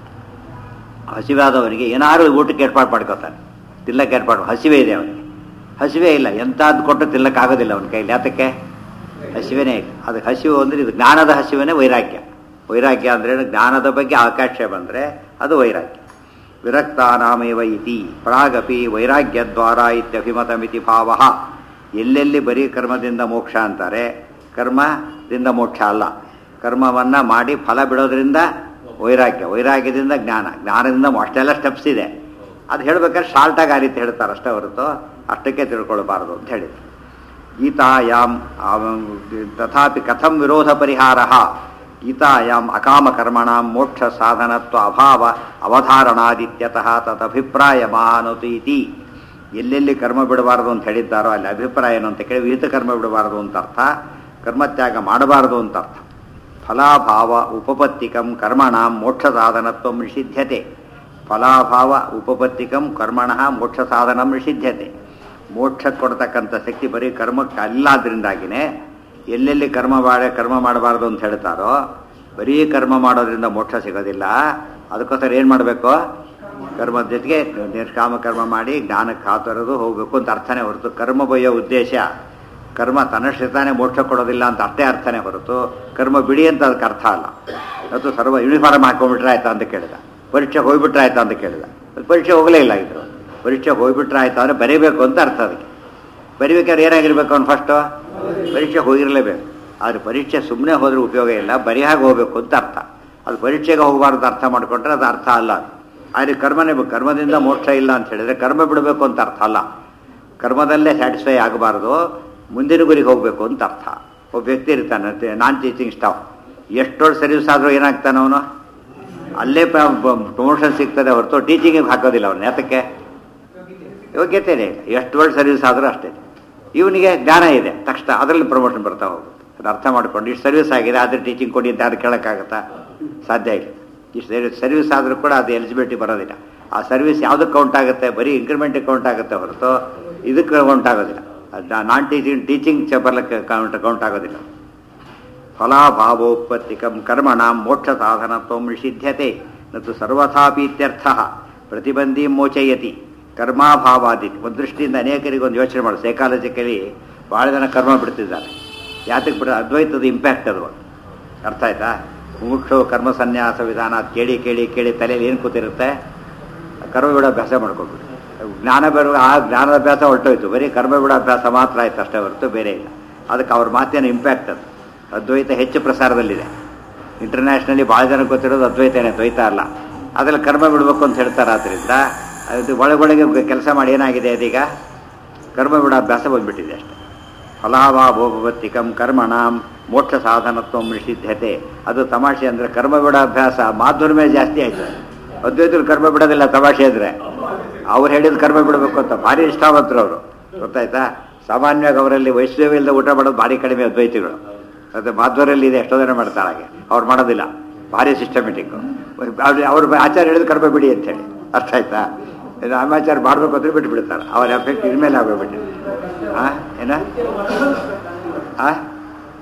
[SPEAKER 1] ಹಸಿವಾದವನಿಗೆ ಏನಾದ್ರು ಊಟಕ್ಕೆ ಏರ್ಪಾಡು ಮಾಡ್ಕೋತಾನೆ ತಿಲ್ಲಕ್ಕೆ ಏರ್ಪಾಡು ಹಸಿವೆ ಇದೆ ಅವನಿಗೆ ಹಸಿವೆ ಇಲ್ಲ ಎಂಥದ್ದು ಕೊಟ್ಟು ತಿಲ್ಲಕ್ಕಾಗೋದಿಲ್ಲ ಅವನ ಕೈಲಿ ಯಾತಕ್ಕೆ ಹಸಿವೆನೇ ಇಲ್ಲ ಅದಕ್ಕೆ ಹಸಿವು ಅಂದರೆ ಇದು ಜ್ಞಾನದ ಹಸಿವೆನೇ ವೈರಾಗ್ಯ ವೈರಾಗ್ಯ ಅಂದ್ರೆ ಜ್ಞಾನದ ಬಗ್ಗೆ ಆಕಾಶ ಬಂದರೆ ಅದು ವೈರಾಗ್ಯ ವಿರಕ್ತಾನಾಮೇವ ಇತಿ ಪ್ರಾಗಪಿ ವೈರಾಗ್ಯದ್ವಾರ ಇತ್ಯಭಿಮತಮಿತಿ ಭಾವ ಎಲ್ಲೆಲ್ಲಿ ಬರೀ ಕರ್ಮದಿಂದ ಮೋಕ್ಷ ಅಂತಾರೆ ಕರ್ಮದಿಂದ ಮೋಕ್ಷ ಅಲ್ಲ ಕರ್ಮವನ್ನು ಮಾಡಿ ಫಲ ಬಿಡೋದ್ರಿಂದ ವೈರಾಗ್ಯ ವೈರಾಗ್ಯದಿಂದ ಜ್ಞಾನ ಜ್ಞಾನದಿಂದ ಅಷ್ಟೆಲ್ಲ ಸ್ಟೆಪ್ಸ್ ಇದೆ ಅದು ಹೇಳ್ಬೇಕಾದ್ರೆ ಶಾರ್ಟಾಗಿ ಆ ರೀತಿ ಹೇಳ್ತಾರೆ ಅಷ್ಟೇ ಹೊರತು ಅಷ್ಟಕ್ಕೆ ತಿಳ್ಕೊಳ್ಬಾರ್ದು ಅಂತ ಹೇಳಿದ್ರು ಗೀತಾಯಾಮ್ ತಥಾಪಿ ಕಥಂ ವಿರೋಧ ಪರಿಹಾರ ಗೀತಾಯಾಮ್ ಅಕಾಮಕರ್ಮಣಾಂ ಮೋಕ್ಷ ಸಾಧನತ್ವ ಅಭಾವ ಅವಧಾರಣಾದಿತ್ಯತಃ ತದಭಿಪ್ರಾಯ ಮಹಾನುತಿ ಇತಿ ಎಲ್ಲೆಲ್ಲಿ ಕರ್ಮ ಬಿಡಬಾರದು ಅಂತ ಹೇಳಿದ್ದಾರೋ ಅಲ್ಲಿ ಅಭಿಪ್ರಾಯ ಏನು ಅಂತ ಕೇಳಿ ವಿಹಿತ ಕರ್ಮ ಬಿಡಬಾರದು ಅಂತ ಅರ್ಥ ಕರ್ಮತ್ಯಾಗ ಮಾಡಬಾರದು ಅಂತ ಅರ್ಥ ಫಲಾಭಾವ ಉಪಪತ್ತಿಕಂ ಕರ್ಮಣಾಂ ಮೋಕ್ಷ ಸಾಧನತ್ವ ನಿಷಿಧ್ಯತೆ ಫಲಾಭಾವ ಉಪಪತ್ತಿಕಂ ಕರ್ಮಣ ಮೋಕ್ಷ ಸಾಧನ ನಿಷಿಧ್ಯತೆ ಮೋಕ್ಷ ಕೊಡ್ತಕ್ಕಂಥ ಶಕ್ತಿ ಬರೀ ಕರ್ಮಕ್ಕೆ ಅಲ್ಲಾದ್ರಿಂದಾಗಿನೇ ಎಲ್ಲೆಲ್ಲಿ ಕರ್ಮ ಮಾಡ ಕರ್ಮ ಮಾಡಬಾರ್ದು ಅಂತ ಹೇಳ್ತಾರೋ ಬರೀ ಕರ್ಮ ಮಾಡೋದ್ರಿಂದ ಮೋಕ್ಷ ಸಿಗೋದಿಲ್ಲ ಅದಕ್ಕೋಸ್ಕರ ಏನು ಮಾಡಬೇಕು ಕರ್ಮದ ಜೊತೆಗೆ ನಿಷ್ಕಾಮ ಕರ್ಮ ಮಾಡಿ ಜ್ಞಾನಕ್ಕೆ ಹಾತರೋದು ಹೋಗಬೇಕು ಅಂತ ಅರ್ಥನೇ ಹೊರತು ಕರ್ಮ ಬಯ್ಯೋ ಉದ್ದೇಶ ಕರ್ಮ ತನ್ನಷ್ಟೇ ಮೋಕ್ಷ ಕೊಡೋದಿಲ್ಲ ಅಂತ ಅಷ್ಟೇ ಅರ್ಥನೇ ಹೊರತು ಕರ್ಮ ಬಿಡಿ ಅಂತ ಅದಕ್ಕೆ ಅರ್ಥ ಅಲ್ಲ ಅದು ಸರ್ವ ಯೂನಿಫಾರ್ಮ್ ಹಾಕೊಂಡ್ಬಿಟ್ರೆ ಆಯ್ತಾ ಅಂತ ಕೇಳಿದ ಪರೀಕ್ಷೆಗೆ ಹೋಗ್ಬಿಟ್ರೆ ಆಯ್ತಾ ಅಂತ ಕೇಳಿದ ಅದು ಪರೀಕ್ಷೆ ಹೋಗಲೇ ಇಲ್ಲ ಇದ್ರು ಪರೀಕ್ಷೆಗೆ ಹೋಗ್ಬಿಟ್ರೆ ಆಯ್ತಾ ಅಂದರೆ ಬರೀಬೇಕು ಅಂತ ಅರ್ಥ ಅದಕ್ಕೆ ಬರಿಬೇಕಾದ್ರೆ ಏನಾಗಿರ್ಬೇಕು ಅವ್ನು ಫಸ್ಟು ಪರೀಕ್ಷೆಗೆ ಹೋಗಿರಲೇಬೇಕು ಆದರೆ ಪರೀಕ್ಷೆ ಸುಮ್ಮನೆ ಹೋದ್ರೆ ಉಪಯೋಗ ಇಲ್ಲ ಬರಿಯಾಗಿ ಹೋಗಬೇಕು ಅಂತ ಅರ್ಥ ಅದು ಪರೀಕ್ಷೆಗೆ ಹೋಗಬಾರ್ದು ಅರ್ಥ ಮಾಡಿಕೊಂಡ್ರೆ ಅದು ಅರ್ಥ ಅಲ್ಲ ಅದು ಆದರೆ ಕರ್ಮನೇ ಕರ್ಮದಿಂದ ಮೋಕ್ಷ ಇಲ್ಲ ಅಂತ ಹೇಳಿದ್ರೆ ಕರ್ಮ ಬಿಡಬೇಕು ಅಂತ ಅರ್ಥ ಅಲ್ಲ ಕರ್ಮದಲ್ಲೇ ಸ್ಯಾಟಿಸ್ಫೈ ಆಗಬಾರ್ದು ಮುಂದಿನ ಗುರಿಗೆ ಹೋಗಬೇಕು ಅಂತ ಅರ್ಥ ಒಬ್ಬ ವ್ಯಕ್ತಿ ಇರ್ತಾನೆ ನಾನ್ ಟೀಚಿಂಗ್ ಸ್ಟಾಫ್ ಎಷ್ಟೊಳ್ಳೆ ಸರ್ವಿಸ್ ಆದರೂ ಏನಾಗ್ತಾನೆ ಅವನು ಅಲ್ಲೇ ಪ್ರಮೋಷನ್ ಸಿಗ್ತದೆ ಹೊರತು ಟೀಚಿಂಗಿಗೆ ಹಾಕೋದಿಲ್ಲ ಅವನು ಯಾತಕ್ಕೆ ಯೋಗ್ಯತೆನೇ ಇಲ್ಲ ಎಷ್ಟು ಒಳ್ಳೆ ಸರ್ವಿಸ್ ಆದರೂ ಅಷ್ಟೇ ಇವನಿಗೆ ಜ್ಞಾನ ಇದೆ ತಕ್ಷಣ ಅದರಲ್ಲಿ ಪ್ರಮೋಷನ್ ಬರ್ತಾ ಹೋಗುತ್ತೆ ಅದು ಅರ್ಥ ಮಾಡ್ಕೊಂಡು ಇಷ್ಟು ಸರ್ವಿಸ್ ಆಗಿದೆ ಆದರೆ ಟೀಚಿಂಗ್ ಕೊಡಿ ಅಂತ ಯಾರು ಕೇಳೋಕ್ಕಾಗತ್ತಾ ಸಾಧ್ಯ ಇಲ್ಲ ಇಷ್ಟು ಸರ್ವಿಸ್ ಆದರೂ ಕೂಡ ಅದು ಎಲಿಜಿಬಿಲಿಟಿ ಬರೋದಿಲ್ಲ ಆ ಸರ್ವಿಸ್ ಯಾವುದಕ್ಕೆ ಕೌಂಟ್ ಆಗುತ್ತೆ ಬರೀ ಇಂಕ್ರಿಮೆಂಟಿಗೆ ಕೌಂಟ್ ಆಗುತ್ತೆ ಹೊರತು ಇದಕ್ಕೆ ಕೌಂಟ್ ಆಗೋದಿಲ್ಲ ನಾನ್ ಟೀಚಿಂಗ್ ಟೀಚಿಂಗ್ ಬರ್ಲಿಕ್ಕೆ ಕೌಂಟ್ ಕೌಂಟ್ ಆಗೋದಿಲ್ಲ ಫಲಾಭಾವೋತ್ಪತ್ತಿಕಂ ಕರ್ಮಣಾಂ ಮೋಕ್ಷ ಸಾಧನತ್ವ ನಿಷಿಧ್ಯತೆ ನತು ಸರ್ವಥಾಪಿ ಇತ್ಯರ್ಥ ಪ್ರತಿಬಂಧಿ ಮೋಚಯತಿ ಕರ್ಮಾಭಾವಾದಿ ಒಂದು ದೃಷ್ಟಿಯಿಂದ ಅನೇಕರಿಗೆ ಒಂದು ಯೋಚನೆ ಮಾಡಿ ಸೈಕಾಲಜಿಕಲಿ ಭಾಳ ಜನ ಕರ್ಮ ಬಿಡ್ತಿದ್ದಾರೆ ಯಾತಕ್ಕೆ ಬಿಡ ಅದ್ವೈತದ ಇಂಪ್ಯಾಕ್ಟ್ ಅದು ಅರ್ಥ ಆಯ್ತಾ ಮುಮುಕ್ಷು ಕರ್ಮ ಸನ್ಯಾಸ ವಿಧಾನ ಅದು ಕೇಳಿ ಕೇಳಿ ಕೇಳಿ ತಲೆಯಲ್ಲಿ ಏನು ಕೂತಿರುತ್ತೆ ಕರ್ಮ ಬಿಡೋ ಅಭ್ಯಾಸ ಮಾಡ್ಕೊಬಿಟ್ಟು ಜ್ಞಾನ ಬರುವ ಆ ಜ್ಞಾನದ ಅಭ್ಯಾಸ ಹೊರಟೋಯ್ತು ಬರೀ ಕರ್ಮ ಬಿಡೋ ಅಭ್ಯಾಸ ಮಾತ್ರ ಆಯ್ತು ಅಷ್ಟೇ ಹೊರತು ಬೇರೆ ಇಲ್ಲ ಅದಕ್ಕೆ ಅವ್ರ ಮಾತೇನು ಇಂಪ್ಯಾಕ್ಟ್ ಅದು ಅದ್ವೈತ ಹೆಚ್ಚು ಪ್ರಸಾರದಲ್ಲಿದೆ ಇಂಟರ್ನ್ಯಾಷನಲಿ ಭಾಳ ಜನ ಗೊತ್ತಿರೋದು ಅದ್ವೈತನೇ ದ್ವೈತ ಅಲ್ಲ ಅದರಲ್ಲಿ ಕರ್ಮ ಬಿಡಬೇಕು ಅಂತ ಹೇಳ್ತಾರೆ ಆದ್ದರಿಂದ ಅದು ಒಳಗೊಳಗೆ ಕೆಲಸ ಮಾಡಿ ಏನಾಗಿದೆ ಅದೀಗ ಕರ್ಮ ಬಿಡೋ ಅಭ್ಯಾಸ ಬಂದ್ಬಿಟ್ಟಿದೆ ಅಷ್ಟೇ ಫಲಾಭಾವೋಪತ್ತಿಕಂ ಕರ್ಮಣಾಂ ಮೋಕ್ಷ ಸಾಧನತ್ವ ನಿಷಿದ್ಧತೆ ಅದು ತಮಾಷೆ ಅಂದರೆ ಕರ್ಮ ಬಿಡೋ ಅಭ್ಯಾಸ ಮಾಧುರ್ಯ ಜಾಸ್ತಿ ಆಯ್ತು ಅದ್ವೈತರು ಕರ್ಮ ಬಿಡೋದಿಲ್ಲ ತಮಾಷೆ ಅಂದರೆ ಅವ್ರು ಹೇಳಿದ ಕರ್ಮ ಬಿಡಬೇಕು ಅಂತ ಭಾರಿ ಇಷ್ಟಾವಂತರು ಅವರು ಗೊತ್ತಾಯ್ತಾ ಸಾಮಾನ್ಯವಾಗಿ ಅವರಲ್ಲಿ ವೈಷ್ಣವ ಇಲ್ಲದೆ ಊಟ ಮಾಡೋದು ಭಾರಿ ಕಡಿಮೆ ಅದ್ವೈತಿಗಳು ಅದು ಮಾಧ್ವರಲ್ಲಿ ಇದೆ ಎಷ್ಟೋ ಜನ ಮಾಡ್ತಾರೆ ಹಾಗೆ ಅವ್ರು ಮಾಡೋದಿಲ್ಲ ಭಾರಿ ಸಿಸ್ಟಮೆಟಿಕ್ ಅವ್ರ ಆಚಾರ ಹೇಳಿದ ಕರ್ಮ ಬಿಡಿ ಅಂತೇಳಿ ಅರ್ಥ ಆಯ್ತಾ ಇದು ಆಮಾಚಾರ ಮಾಡಬೇಕು ಅಂದ್ರೆ ಬಿಟ್ಟು ಬಿಡ್ತಾರೆ ಅವ್ರ ಎಫೆಕ್ಟ್ ಇನ್ಮೇಲೆ ಆಗೋಗ್ಬಿಟ್ಟು ಹಾಂ ಏನ ಹಾಂ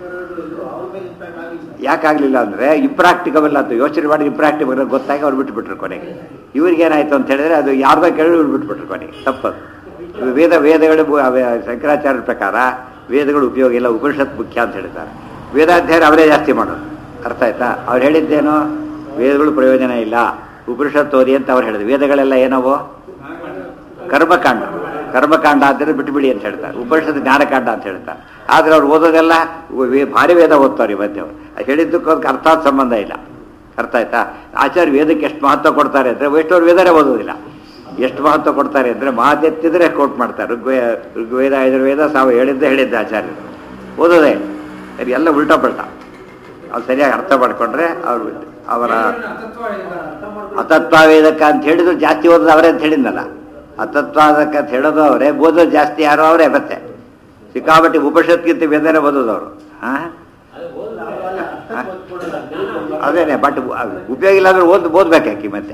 [SPEAKER 1] ಯಾಕಾಗಲಿಲ್ಲ ಅಂದರೆ ಇಂಪ್ರಾಕ್ಟಿಕಬಲ್ ಅಂತ ಯೋಚನೆ ಮಾಡಿ ಇಂಪ್ರಾಕ್ಟಿಕಲ್ ಗೊತ್ತಾಗಿ ಅವ್ರು ಬಿಟ್ಬಿಟ್ರು ಕೊನೆಗೆ ಇವ್ರಿಗೆ ಏನಾಯ್ತು ಅಂತ ಹೇಳಿದ್ರೆ ಅದು ಯಾರ್ದೋ ಕೇಳಿ ಇವ್ರು ಬಿಟ್ಬಿಟ್ರು ಕೊನೆಗೆ ತಪ್ಪದು ಇದು ವೇದ ವೇದಗಳು ಬು- ಅವೇ ಶಂಕರಾಚಾರ್ಯರ ಪ್ರಕಾರ ವೇದಗಳು ಉಪಯೋಗ ಇಲ್ಲ ಉಪನಿಷತ್ ಮುಖ್ಯ ಅಂತ ಹೇಳ್ತಾರೆ ವೇದಾಧ್ಯಯನ ಅವರೇ ಜಾಸ್ತಿ ಮಾಡೋದು ಅರ್ಥ ಆಯ್ತಾ ಅವ್ರು ಹೇಳಿದ್ದೇನು ವೇದಗಳು ಪ್ರಯೋಜನ ಇಲ್ಲ ಉಪನಿಷತ್ ಓದಿ ಅಂತ ಅವ್ರು ಹೇಳಿದ್ರು ವೇದಗಳೆಲ್ಲ ಏನವು ಕರ್ಮಕಾಂಡ ಕರ್ಮಕಾಂಡ ಅಂದರೆ ಬಿಟ್ಟುಬಿಡಿ ಅಂತ ಹೇಳ್ತಾರೆ ಉಪನಿಷತ್ ಜ್ಞಾನಕಾಂಡ ಅಂತ ಹೇಳ್ತಾರೆ ಆದರೆ ಅವ್ರು ಓದೋದೆಲ್ಲ ವೇ- ಭಾರಿ ವೇದ ಓದ್ತಾರೆ ಈ ಮಧ್ಯೆ ಅವ್ರು ಹೇಳಿದ್ದಕ್ಕೂ ಅದಕ್ಕೆ ಅರ್ಥಾತ್ ಸಂಬಂಧ ಇಲ್ಲ ಅರ್ಥ ಆಯ್ತಾ ಆಚಾರ್ಯ ವೇದಕ್ಕೆ ಎಷ್ಟು ಮಹತ್ವ ಕೊಡ್ತಾರೆ ಅಂದರೆ ವೈಷ್ಣವರು ವೇದನೇ ಓದೋದಿಲ್ಲ ಎಷ್ಟು ಮಹತ್ವ ಕೊಡ್ತಾರೆ ಅಂದರೆ ಮಾತೆತ್ತಿದ್ರೆ ಕೋಟ್ ಮಾಡ್ತಾರೆ ಋಗ್ವೇ ಋಗ್ವೇದ ಯಜುರ್ವೇದ ಸಾವು ಹೇಳಿದ್ದೆ ಹೇಳಿದ್ದೆ ಆಚಾರ್ಯರು ಓದೋದೇ ಇಲ್ಲ. ಇದು ಎಲ್ಲ ಉಲ್ಟಾ ಪಲ್ಟಾ ಅವ್ರು ಸರಿಯಾಗಿ ಅರ್ಥ ಮಾಡ್ಕೊಂಡ್ರೆ ಅವ್ರು ಅವರ ಅತತ್ವವೇದಕ ಅಂತ ಹೇಳಿದ್ರು ಜಾಸ್ತಿ ಓದೋದು ಅವರೇ ಅಂತ ಹೇಳಿದ್ನಲ್ಲ ಅತತ್ವಾದಕ ಅಂತ ಹೇಳೋದು ಅವರೇ ಓದೋದು ಜಾಸ್ತಿ ಯಾರೋ ಅವರೇ ಮತ್ತೆ ಸಿಕ್ಕಾಪಟ್ಟೆ ಉಪನಿಷತ್ಗಿಂತ ವೇದನೆ ಓದೋದು ಅವರು ಹಾ ಅದೇನೆ ಬಟ್ ಉಪಯೋಗ ಇಲ್ಲ ಅಂದ್ರೆ ಓದ್ ಓದ್ಬೇಕಾಕಿ ಮತ್ತೆ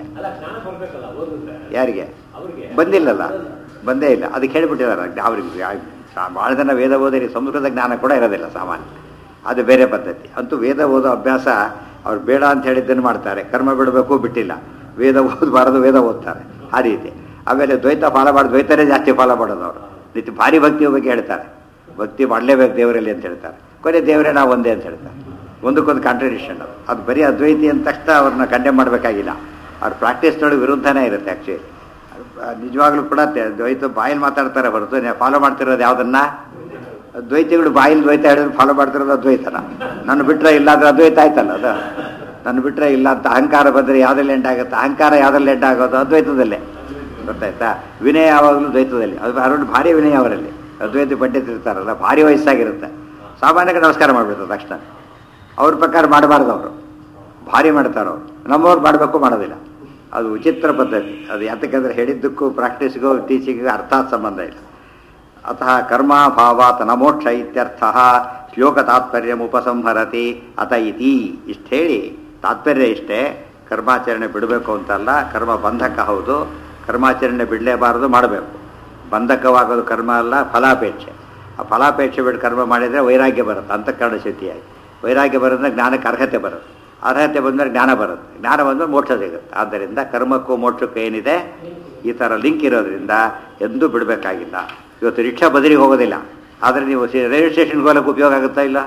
[SPEAKER 1] ಯಾರಿಗೆ ಬಂದಿಲ್ಲಲ್ಲ ಬಂದೇ ಇಲ್ಲ ಅದಕ್ಕೆ ಹೇಳಿಬಿಟ್ಟಿದ್ದಾರೆ ಅವ್ರಿಗೆ ಭಾಳ ಜನ ವೇದ ಓದಿರಿ ಸಂಸ್ಕೃತ ಜ್ಞಾನ ಕೂಡ ಇರೋದಿಲ್ಲ ಸಾಮಾನ್ಯ ಅದು ಬೇರೆ ಪದ್ಧತಿ ಅಂತೂ ವೇದ ಓದೋ ಅಭ್ಯಾಸ ಅವ್ರು ಬೇಡ ಅಂತ ಹೇಳಿದ್ದನ್ನು ಮಾಡ್ತಾರೆ ಕರ್ಮ ಬಿಡಬೇಕು ಬಿಟ್ಟಿಲ್ಲ ವೇದ ಓದಬಾರದು ವೇದ ಓದ್ತಾರೆ ಆ ರೀತಿ ಆಮೇಲೆ ದ್ವೈತ ಫಾಲೋ ಮಾಡಿ ದ್ವೈತನೇ ಜಾಸ್ತಿ ಫಾಲೋ ಮಾಡೋದು ಅವರು ನಿತ್ಯ ಭಾರಿ ಭಕ್ತಿಯ ಬಗ್ಗೆ ಹೇಳ್ತಾರೆ ಭಕ್ತಿ ಮಾಡಲೇಬೇಕು ದೇವರಲ್ಲಿ ಅಂತ ಹೇಳ್ತಾರೆ ಕೊನೆ ದೇವರೇ ನಾವು ಒಂದೇ ಅಂತ ಹೇಳ್ತಾರೆ ಒಂದಕ್ಕೊಂದು ಕಾಂಟ್ರಡಿಕ್ಷನ್ ಅದು ಅದು ಬರೀ ಅದ್ವೈತಿ ಅಂದ ತಕ್ಷಣ ಅವ್ರನ್ನ ಕಂಡೆಮ್ ಮಾಡಬೇಕಾಗಿಲ್ಲ ಅವ್ರ ಪ್ರಾಕ್ಟೀಸ್ನೊಳಗೆ ವಿರುದ್ಧನೇ ಇರುತ್ತೆ ಆ್ಯಕ್ಚುಲಿ ನಿಜವಾಗ್ಲೂ ಕೂಡ ತೆ- ದ್ವೈತ ಬಾಯಲ್ಲಿ ಮಾತಾಡ್ತಾರೆ ಹೊರತು ಫಾಲೋ ಮಾಡ್ತಿರೋದು ಯಾವುದನ್ನ ದ್ವೈತಿಗಳು ಬಾಯಲ್ಲಿ ದ್ವೈತ ಹೇಳಿದ್ರೆ ಫಾಲೋ ಮಾಡ್ತಿರೋದು ಅದ್ವೈತನ ನನ್ನ ಬಿಟ್ರೆ ಇಲ್ಲ ಅಂದ್ರೆ ಅದ್ವೈತ ಆಯ್ತಲ್ಲ ಅದು ನನ್ನ ಬಿಟ್ರೆ ಇಲ್ಲ ಅಂತ ಅಹಂಕಾರ ಬಂದರೆ ಯಾವ್ದ್ರಲ್ಲಿ ಎಂಡ್ ಆಗುತ್ತೆ ಅಹಂಕಾರ ಯಾವ್ದ್ರಲ್ಲಿ ಎಂಡ್ ಆಗೋದು ಅದ್ವೈತದಲ್ಲೇ ಗೊತ್ತಾಯ್ತಾ ವಿನಯ ಯಾವಾಗಲೂ ದ್ವೈತದಲ್ಲಿ ಅದು ಅರುಣ್ ಭಾರಿ ವಿನಯ ಅವರಲ್ಲಿ ಅದ್ವೈತ ಪಂಡಿತರು ಇರ್ತಾರಲ್ಲ ಭಾರಿ ವಯಸ್ಸಾಗಿರುತ್ತೆ ಸಾಮಾನ್ಯಕ್ಕೆ ನಮಸ್ಕಾರ ಮಾಡಿಬಿಡ್ತಾರೆ ತಕ್ಷಣ ಅವ್ರ ಪ್ರಕಾರ ಮಾಡಬಾರ್ದು ಅವರು ಭಾರಿ ಮಾಡ್ತಾರೆ ಅವರು ನಮ್ಮವ್ರು ಮಾಡಬೇಕು ಮಾಡೋದಿಲ್ಲ ಅದು ವಿಚಿತ್ರ ಪದ್ಧತಿ ಅದು ಯಾತಕ್ಕಂದ್ರೆ ಹೇಳಿದ್ದಕ್ಕೂ ಪ್ರಾಕ್ಟೀಸ್ಗೂ ಟೀಚಿಂಗಿಗೂ ಅರ್ಥಾತ್ ಸಂಬಂಧ ಇಲ್ಲ ಅತಃ ಕರ್ಮಾಭಾವಾತ್ ನ ಮೋಕ್ಷ ಇತ್ಯರ್ಥ ಶ್ಲೋಕ ತಾತ್ಪರ್ಯ ಉಪಸಂಹರತಿ ಅತ ಇತಿ ಇಷ್ಟು ಹೇಳಿ ತಾತ್ಪರ್ಯ ಇಷ್ಟೇ ಕರ್ಮಾಚರಣೆ ಬಿಡಬೇಕು ಅಂತಲ್ಲ ಕರ್ಮ ಬಂಧಕ ಹೌದು ಕರ್ಮಾಚರಣೆ ಬಿಡಲೇಬಾರದು ಮಾಡಬೇಕು ಬಂಧಕವಾಗೋದು ಕರ್ಮ ಅಲ್ಲ ಫಲಾಪೇಕ್ಷೆ ಆ ಫಲಾಪೇಕ್ಷೆ ಬಿಟ್ಟು ಕರ್ಮ ಮಾಡಿದರೆ ವೈರಾಗ್ಯ ಬರುತ್ತೆ ಅಂತಃಕರಣ ಶುದ್ಧಿಯಾಗಿ ವೈರಾಗ್ಯ ಬರೋದ್ರೆ ಜ್ಞಾನಕ್ಕೆ ಅರ್ಹತೆ ಬರುತ್ತೆ ಅರ್ಹತೆ ಬಂದರೆ ಜ್ಞಾನ ಬರುತ್ತೆ ಜ್ಞಾನ ಬಂದರೆ ಮೋಕ್ಷ ಸಿಗುತ್ತೆ ಆದ್ದರಿಂದ ಕರ್ಮಕ್ಕೂ ಮೋಕ್ಷಕ್ಕೂ ಏನಿದೆ ಈ ಥರ ಲಿಂಕ್ ಇರೋದ್ರಿಂದ ಎಂದೂ ಬಿಡಬೇಕಾಗಿಲ್ಲ ಇವತ್ತು ರಿಕ್ಷಾ ಬದಲಿಗೆ ಹೋಗೋದಿಲ್ಲ ಆದರೆ ನೀವು ಸಿ- ರೈಲ್ವೆ ಸ್ಟೇಷನ್ಗೆ ಹೋಗಕ್ಕೆ ಉಪಯೋಗ ಆಗುತ್ತಾ ಇಲ್ಲ